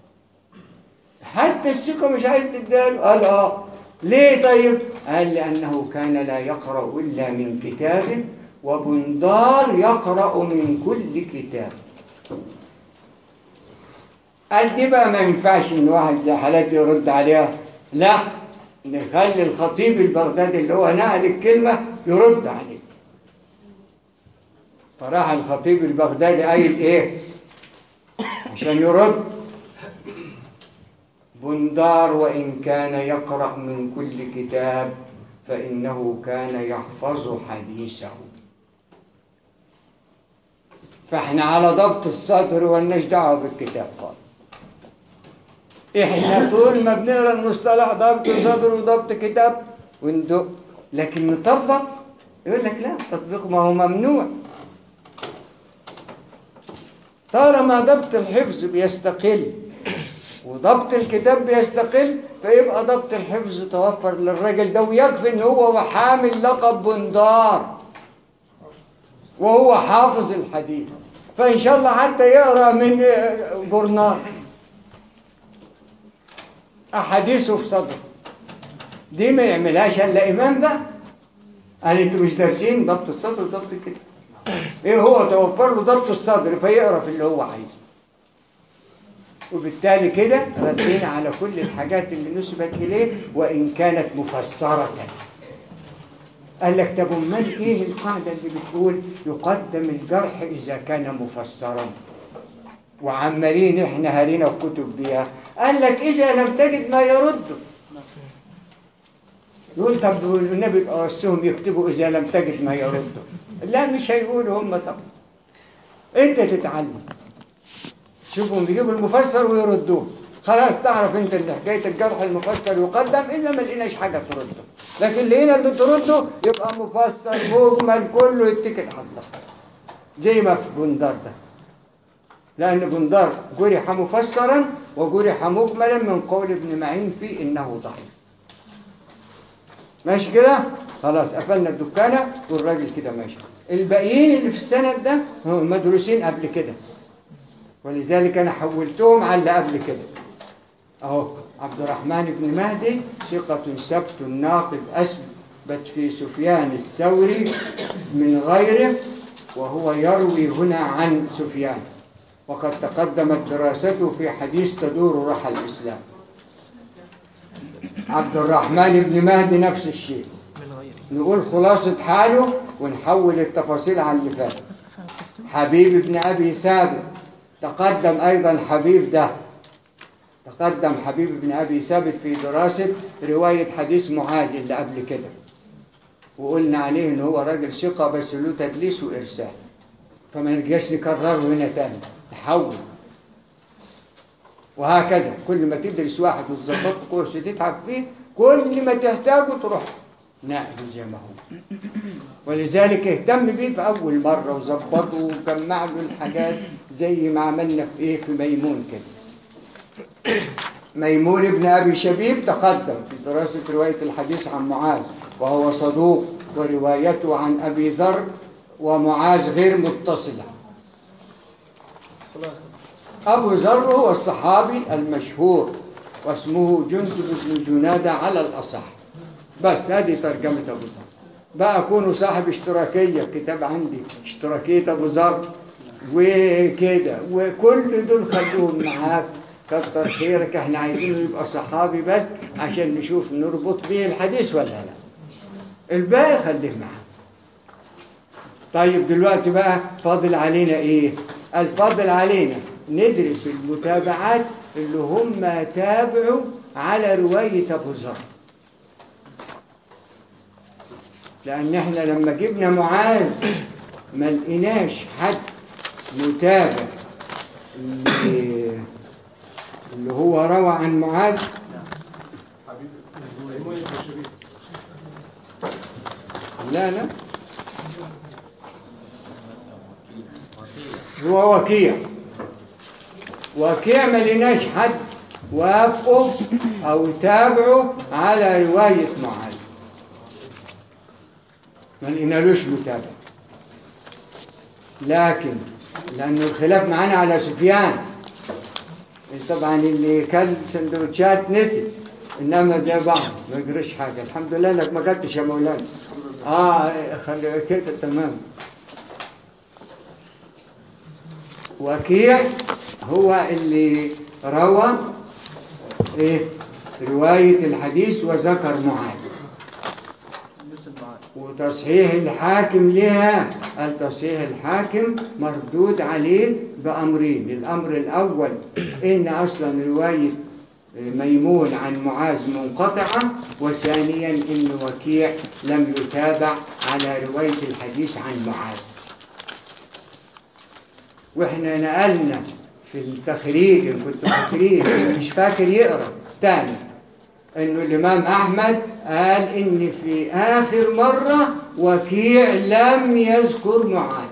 حتى الثقة مش عايز تداله قال آه ليه طيب؟ قال لأنه كان لا يقرأ إلا من كتاب وبندار يقرأ من كل كتاب قال دي بقى ما ينفعش ان واحد زي حالاتي يرد عليها لا نخلي الخطيب البغدادي اللي هو نقل الكلمة يرد عليه فراح الخطيب البغدادي قايل ايه عشان يرد بندار وإن كان يقرأ من كل كتاب فإنه كان يحفظ حديثه فاحنا على ضبط الصدر والناش دعوه بالكتاب خالص احنا طول ما بنقرا المصطلح ضبط صدر وضبط كتاب وندق لكن نطبق يقول لك لا التطبيق ما هو ممنوع طالما ضبط الحفظ بيستقل وضبط الكتاب بيستقل فيبقى ضبط الحفظ توفر للراجل ده ويكفي ان هو حامل لقب بندار وهو حافظ الحديث فان شاء الله حتى يقرا من جورنال احاديثه في صدره دي ما يعملهاش الا امام بقى قال انتوا مش دارسين ضبط الصدر وضبط الكتاب ايه هو توفر له ضبط الصدر فيقرا في اللي هو عايزه وبالتالي كده ردينا على كل الحاجات اللي نسبت اليه وان كانت مفسره قال لك طب امال ايه القاعده اللي بتقول يقدم الجرح اذا كان مفسرا وعمالين احنا هرينا الكتب بيها قال لك اذا لم تجد ما يرده يقول طب النبي يبقى وصهم يكتبوا اذا لم تجد ما يرده لا مش هيقولوا هم طب انت تتعلم شوفوا بيجيبوا المفسر ويردوه خلاص تعرف انت ان حكايه الجرح المفسر يقدم اذا ما لقيناش حاجه ترده لكن اللي هنا اللي ترده يبقى مفسر مجمل كله يتكل على الله زي ما في بندر ده لأن بندر جرح مفسرا وجرح مجملا من قول ابن معين فيه إنه ضعيف ماشي كده خلاص قفلنا الدكانة والراجل كده ماشي الباقيين اللي في السند ده هم مدروسين قبل كده ولذلك أنا حولتهم على اللي قبل كده أهو عبد الرحمن بن مهدي ثقة سبت ناقد أثبت في سفيان الثوري من غيره وهو يروي هنا عن سفيان وقد تقدمت دراسته في حديث تدور رحى الإسلام عبد الرحمن بن مهدي نفس الشيء نقول خلاصة حاله ونحول التفاصيل على اللي فات حبيب بن أبي ثابت تقدم أيضا حبيب ده تقدم حبيب بن أبي ثابت في دراسة رواية حديث معاذ اللي قبل كده وقلنا عليه إن هو راجل ثقة بس له تدليس وإرسال فما نرجعش نكرره هنا تاني نحول وهكذا كل ما تدرس واحد وتظبطه كورس تتعب فيه كل ما تحتاجه تروح نقله زي ما هو ولذلك اهتم بيه في أول مرة وظبطه وجمع له الحاجات زي ما عملنا في إيه في ميمون كده ميمون ابن أبي شبيب تقدم في دراسة رواية الحديث عن معاذ وهو صدوق وروايته عن أبي ذر ومعاذ غير متصلة أبو ذر هو الصحابي المشهور واسمه جندب بن جنادة على الأصح بس هذه ترجمة أبو ذر بقى أكون صاحب اشتراكية كتاب عندي اشتراكية أبو ذر وكده وكل دول خلوهم معاك كتر خيرك احنا عايزينه يبقى صحابي بس عشان نشوف نربط به الحديث ولا لا الباقي خليه معاك طيب دلوقتي بقى فاضل علينا ايه الفاضل علينا ندرس المتابعات اللي هم تابعوا على رواية أبو ذر لأن احنا لما جبنا معاذ ما لقيناش حد متابع اللي, اللي هو روى عن معاذ لا لا هو وكيع وكيع ما لقيناش حد وافقوا او تابعوا على روايه معاذ ما لقينالوش متابع لكن لأن الخلاف معانا على سفيان طبعا اللي كل سندوتشات نسي إنما زي بعض ما يجريش حاجة الحمد لله إنك ما كلتش يا مولانا آه خلي كده تمام وكيع هو اللي روى إيه رواية الحديث وذكر معاذ وتصحيح الحاكم لها التصحيح الحاكم مردود عليه بأمرين الأمر الأول إن أصلا رواية ميمون عن معاذ منقطعة وثانيا إن وكيع لم يتابع على رواية الحديث عن معاذ وإحنا نقلنا في التخريج إن كنت فاكرين مش فاكر يقرأ تاني انه الامام احمد قال ان في اخر مره وكيع لم يذكر معاذ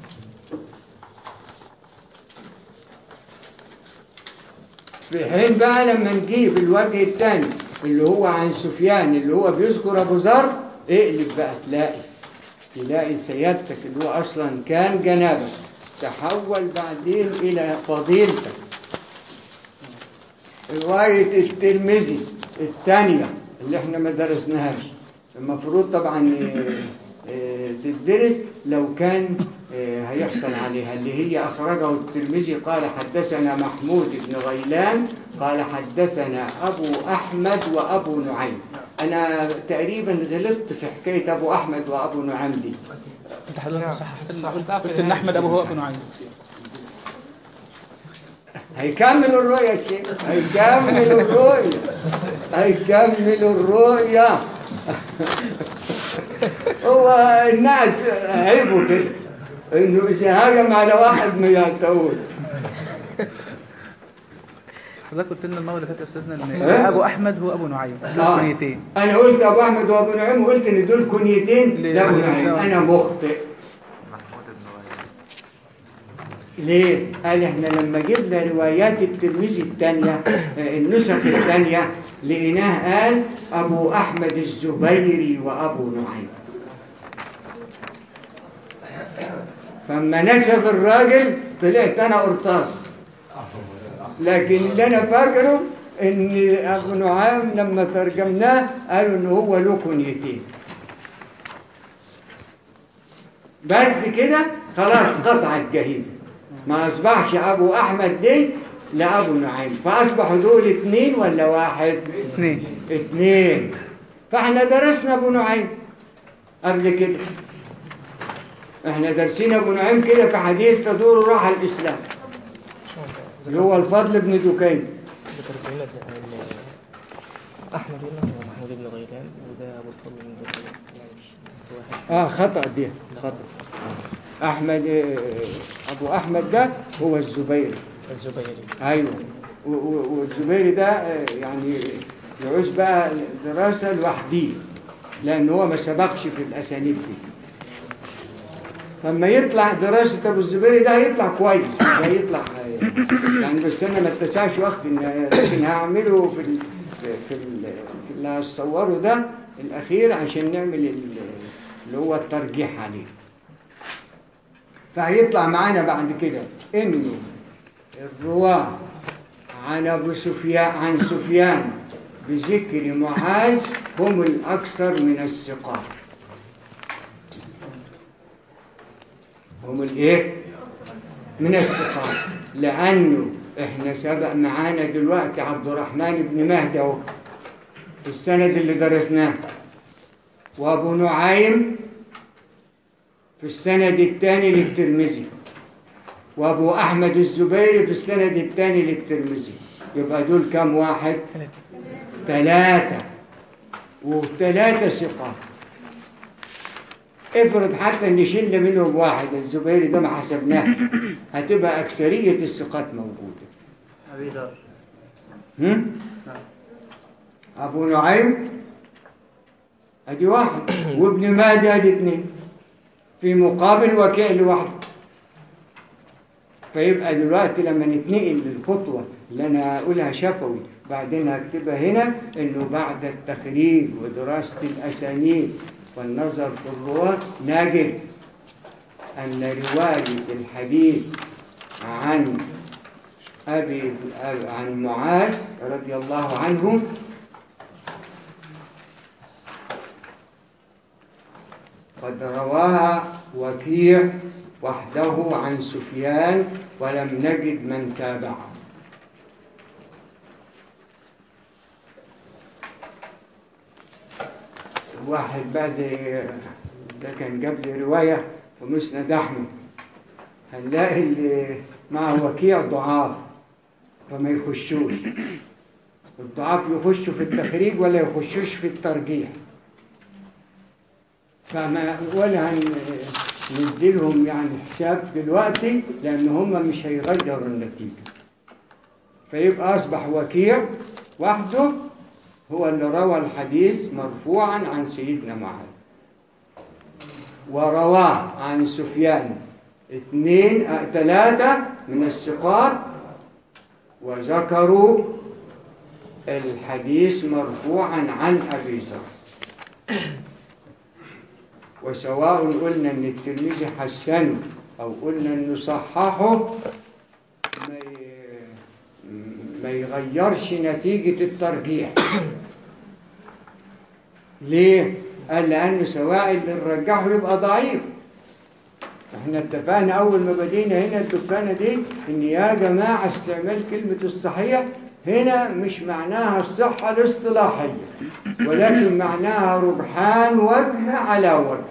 في حين بقى لما نجيب الوجه الثاني اللي هو عن سفيان اللي هو بيذكر ابو ذر اقلب بقى تلاقي تلاقي سيادتك اللي هو اصلا كان جنابه تحول بعدين الى فضيلتك روايه الترمذي الثانية اللي احنا ما درسناهاش المفروض طبعا تدرس لو كان هيحصل عليها اللي هي أخرجه الترمذي قال حدثنا محمود بن غيلان قال حدثنا أبو أحمد وأبو نعيم أنا تقريبا غلطت في حكاية أبو أحمد وأبو نعيم دي انت حضرتك صححت لنا قلت قلت ان احمد ابو هو ابن نعيم هيكمل الرؤية يا شيخ هيكمل الرؤية هيكمل الرؤية هو الناس عيبوا كده انه اذا هاجم على واحد ما يعتقوش حضرتك قلت لنا المره اللي فاتت يا استاذنا ان إيه؟ ابو احمد هو ابو نعيم آه. له كنيتين انا قلت ابو احمد وابو نعيم وقلت ان دول كنيتين ليه؟ لابو نعيم انا مخطئ ليه؟ قال احنا لما جبنا روايات الترمذي الثانية النسخ الثانية لقيناه قال أبو أحمد الزبيري وأبو نعيم فما نسب الراجل طلعت أنا قرطاس لكن اللي أنا فاكره إن أبو نعيم لما ترجمناه قالوا إن هو له كنيتين بس كده خلاص قطعت جهيزة ما أصبحش أبو أحمد دي لأبو نعيم فأصبحوا دول اتنين ولا واحد اثنين اتنين فاحنا درسنا أبو نعيم قبل كده احنا دارسين أبو نعيم كده في حديث تدور راح الإسلام اللي هو الفضل بن دكين ذكرت لنا ان احمد هنا هو محمود بن غيلان وده ابو الفضل بن غيلان واحد اه خطأ دي خطأ أحمد آه، أبو أحمد ده هو الزبيري الزبيري ايوه و- و- والزبيري ده آه، يعني يعوز بقى دراسه لوحديه لان هو ما سبقش في الاسانيد دي فلما يطلع دراسه ابو الزبيري ده هيطلع كويس ده يطلع آه، يعني بس انا ما اتسعش وقت إن- لكن هعمله في ال في ال في اللي هصوره ده الاخير عشان نعمل ال- اللي هو الترجيح عليه فهيطلع معانا بعد كده انه الرواة عن أبو سفيان عن سفيان بذكر معاذ هم الأكثر من الثقات هم الإيه؟ من الثقات لأنه إحنا سبق معانا دلوقتي عبد الرحمن بن مهدي أهو في السند اللي درسناه وأبو نعيم في السند الثاني للترمذي وابو احمد الزبيري في السند الثاني للترمذي يبقى دول كم واحد ثلاثة وثلاثة ثقات افرض حتى نشيل منهم واحد الزبيري ده ما حسبناه هتبقى أكثرية الثقات موجودة ابي ذر هم؟ أبو نعيم أدي واحد وابن مادي أدي اثنين في مقابل وكيع لوحده فيبقى دلوقتي لما نتنقل للخطوة اللي أنا أقولها شفوي بعدين هكتبها هنا إنه بعد التخريج ودراسة الأسانيد والنظر في الرواة نجد أن رواية الحديث عن أبي عن معاذ رضي الله عنه قد رواها وكيع وحده عن سفيان ولم نجد من تابعه واحد بعد ده كان جاب لي رواية في مسند أحمد هنلاقي اللي مع وكيع ضعاف فما يخشوش الضعاف يخشوا في التخريج ولا يخشوش في الترجيح فما ولا نديلهم يعني حساب دلوقتي لأن هم مش هيغيروا النتيجة فيبقى أصبح وكيع وحده هو اللي روى الحديث مرفوعا عن سيدنا معاذ ورواه عن سفيان اثنين آه، ثلاثة من الثقات وذكروا الحديث مرفوعا عن أبي ذر وسواء قلنا ان الترمذي حسنه او قلنا انه صححه ما ي- ما يغيرش نتيجة الترجيح ليه؟ قال لأنه سواء اللي نرجحه يبقى ضعيف احنا اتفقنا أول ما بدينا هنا الدكانة دي إن يا جماعة استعمال كلمة الصحيح هنا مش معناها الصحة الاصطلاحية ولكن معناها رجحان وجه على وجه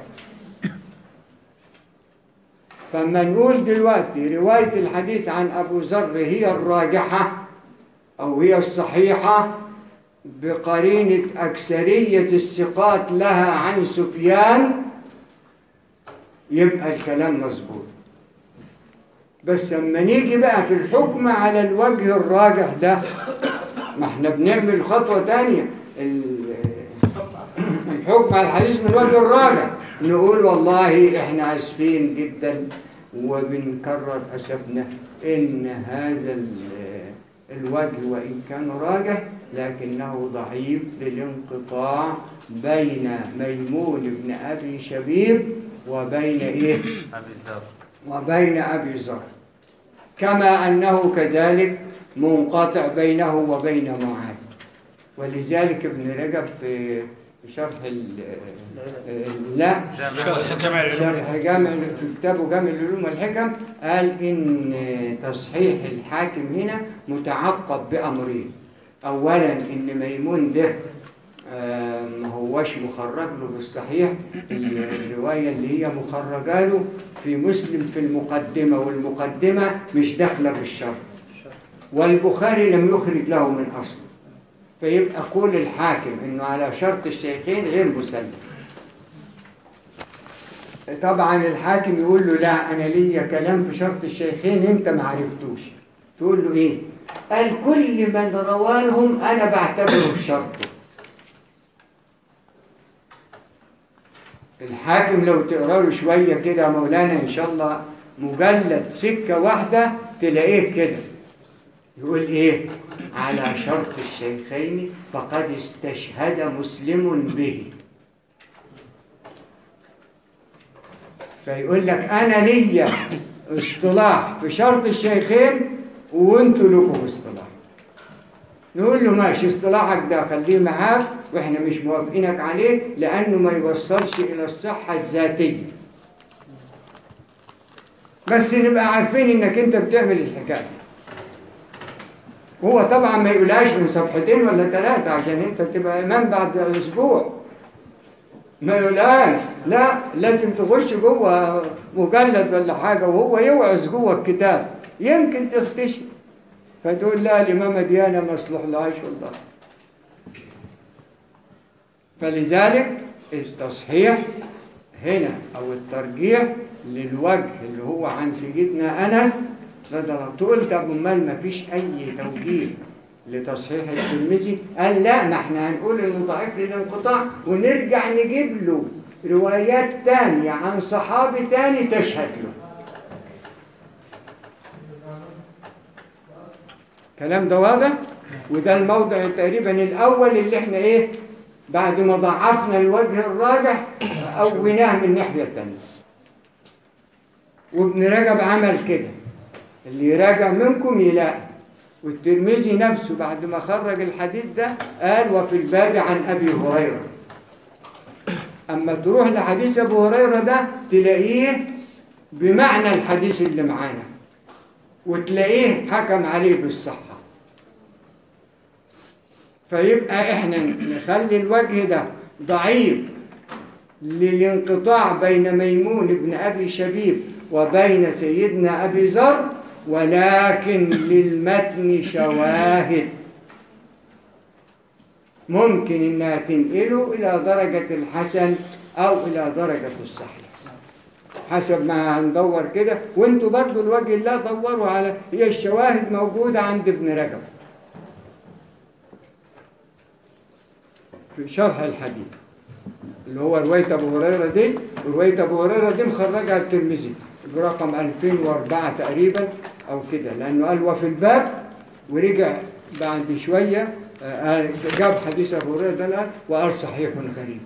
فما نقول دلوقتي رواية الحديث عن أبو ذر هي الراجحة أو هي الصحيحة بقرينة أكثرية الثقات لها عن سفيان يبقى الكلام مظبوط بس لما نيجي بقى في الحكم على الوجه الراجح ده ما احنا بنعمل خطوة تانية ال- الحكم على الحديث من الوجه الراجح نقول والله احنا اسفين جدا وبنكرر اسفنا ان هذا ال- الوجه وان كان راجح لكنه ضعيف للانقطاع بين ميمون بن ابي شبيب وبين ايه أبي ذر وبين ابي ذر كما انه كذلك منقطع بينه وبين معاذ ولذلك ابن رجب في في شرح ال لا جامع شرح جامع في كتابه جامع العلوم والحكم قال ان تصحيح الحاكم هنا متعقب بامرين اولا ان ميمون ده آه، ما هوش مخرج له بالصحيح الروايه اللي هي مخرجه له في مسلم في المقدمه والمقدمه مش داخله بالشرط والبخاري لم يخرج له من اصله فيبقى قول الحاكم انه على شرط الشيخين غير مسلم طبعا الحاكم يقول له لا انا ليا كلام في شرط الشيخين انت ما عرفتوش تقول له ايه قال كل من روالهم انا بعتبره شرطه الحاكم لو تقرا له شويه كده يا مولانا ان شاء الله مجلد سكه واحده تلاقيه كده يقول ايه على شرط الشيخين فقد استشهد مسلم به فيقول لك انا ليا اصطلاح في شرط الشيخين وانتوا لكم اصطلاح نقول له ماشي اصطلاحك ده خليه معاك واحنا مش موافقينك عليه لانه ما يوصلش الى الصحه الذاتيه بس نبقى عارفين انك انت بتعمل الحكايه هو طبعا ما يقولهاش من صفحتين ولا ثلاثه عشان انت تبقى امام بعد اسبوع ما يقولهاش لا لازم تخش جوه مجلد ولا حاجه وهو يوعظ جوه الكتاب يمكن تختشي فتقول لا الإمامة دي أنا ما أصلح لهاش والله فلذلك التصحيح هنا أو الترجيح للوجه اللي هو عن سيدنا أنس رضي الله تقول طب أمال ما فيش أي توجيه لتصحيح الترمذي قال لا ما احنا هنقول انه ضعيف للانقطاع ونرجع نجيب له روايات تانية عن صحابي تاني تشهد له الكلام ده واضح وده الموضع تقريبا الاول اللي احنا ايه بعد ما ضعفنا الوجه الراجح قويناه من الناحيه الثانيه وابن رجب عمل كده اللي يراجع منكم يلاقي والترمذي نفسه بعد ما خرج الحديث ده قال وفي الباب عن ابي هريره اما تروح لحديث ابو هريره ده تلاقيه بمعنى الحديث اللي معانا وتلاقيه حكم عليه بالصحة فيبقى احنا نخلي الوجه ده ضعيف للانقطاع بين ميمون بن أبي شبيب وبين سيدنا أبي ذر ولكن للمتن شواهد ممكن انها تنقله الى درجة الحسن او الى درجة الصحيح حسب ما هندور كده وانتوا برضو الوجه الله دوروا على هي الشواهد موجودة عند ابن رجب في شرح الحديث اللي هو رواية أبو هريرة دي ورواية أبو هريرة دي مخرجها الترمذي برقم 2004 تقريبا أو كده لأنه قال وفي الباب ورجع بعد شوية آه، جاب حديث أبو هريرة ده الآن وقال صحيح غريب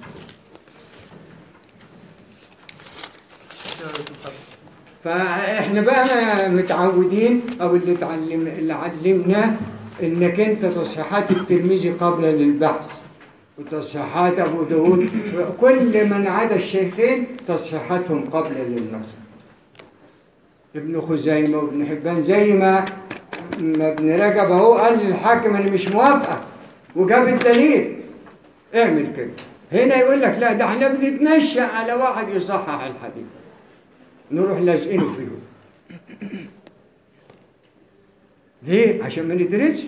فاحنا بقى متعودين او اللي اتعلم اللي علمناه انك انت تصحيحات الترمذي قبل للبحث وتصحيحات ابو داود كل من عدا الشيخين تصحيحاتهم قبل للنصر ابن خزيمه وابن حبان زي ما ما ابن رجب اهو قال للحاكم انا مش موافقه وجاب الدليل اعمل كده هنا يقول لك لا ده احنا بنتمشى على واحد يصحح الحديث نروح لازقينه فيه ليه؟ عشان ما ندرسش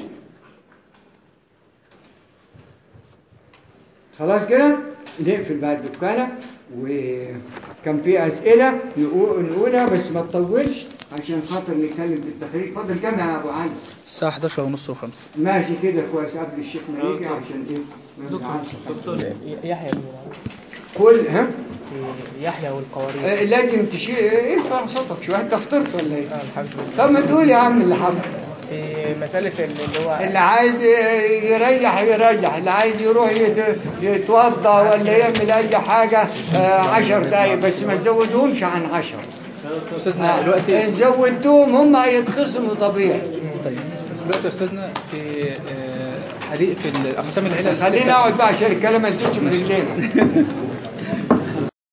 خلاص كده نقفل بقى الدكانة وكان في أسئلة نقول- نقولها بس ما تطولش عشان خاطر نتكلم في التخريج فاضل كام يا ابو علي الساعة 11 ونص و5 ماشي كده كويس قبل الشيخ ما يجي عشان ايه ما يزعلش يحيى كل ها يحيى والقوارير آه، لازم تشيل ارفع صوتك شويه انت فطرت ولا ايه؟ آه، الحمد لله طب ما تقول يا عم اللي حصل في مسألة اللي هو اللي عايز يريح يريح اللي عايز يروح يت- يتوضى ولا يعمل اي حاجه آه، عشر دقايق بس ما تزودهمش عن عشر أستاذنا دلوقتي إن زودتهم هم هيتخصموا طبيعي طيب دلوقتي يا أستاذنا في آه، حديث في الأقسام العلل خلينا الستة اقعد بقى عشان الكلام ما يزيدش من رجلينا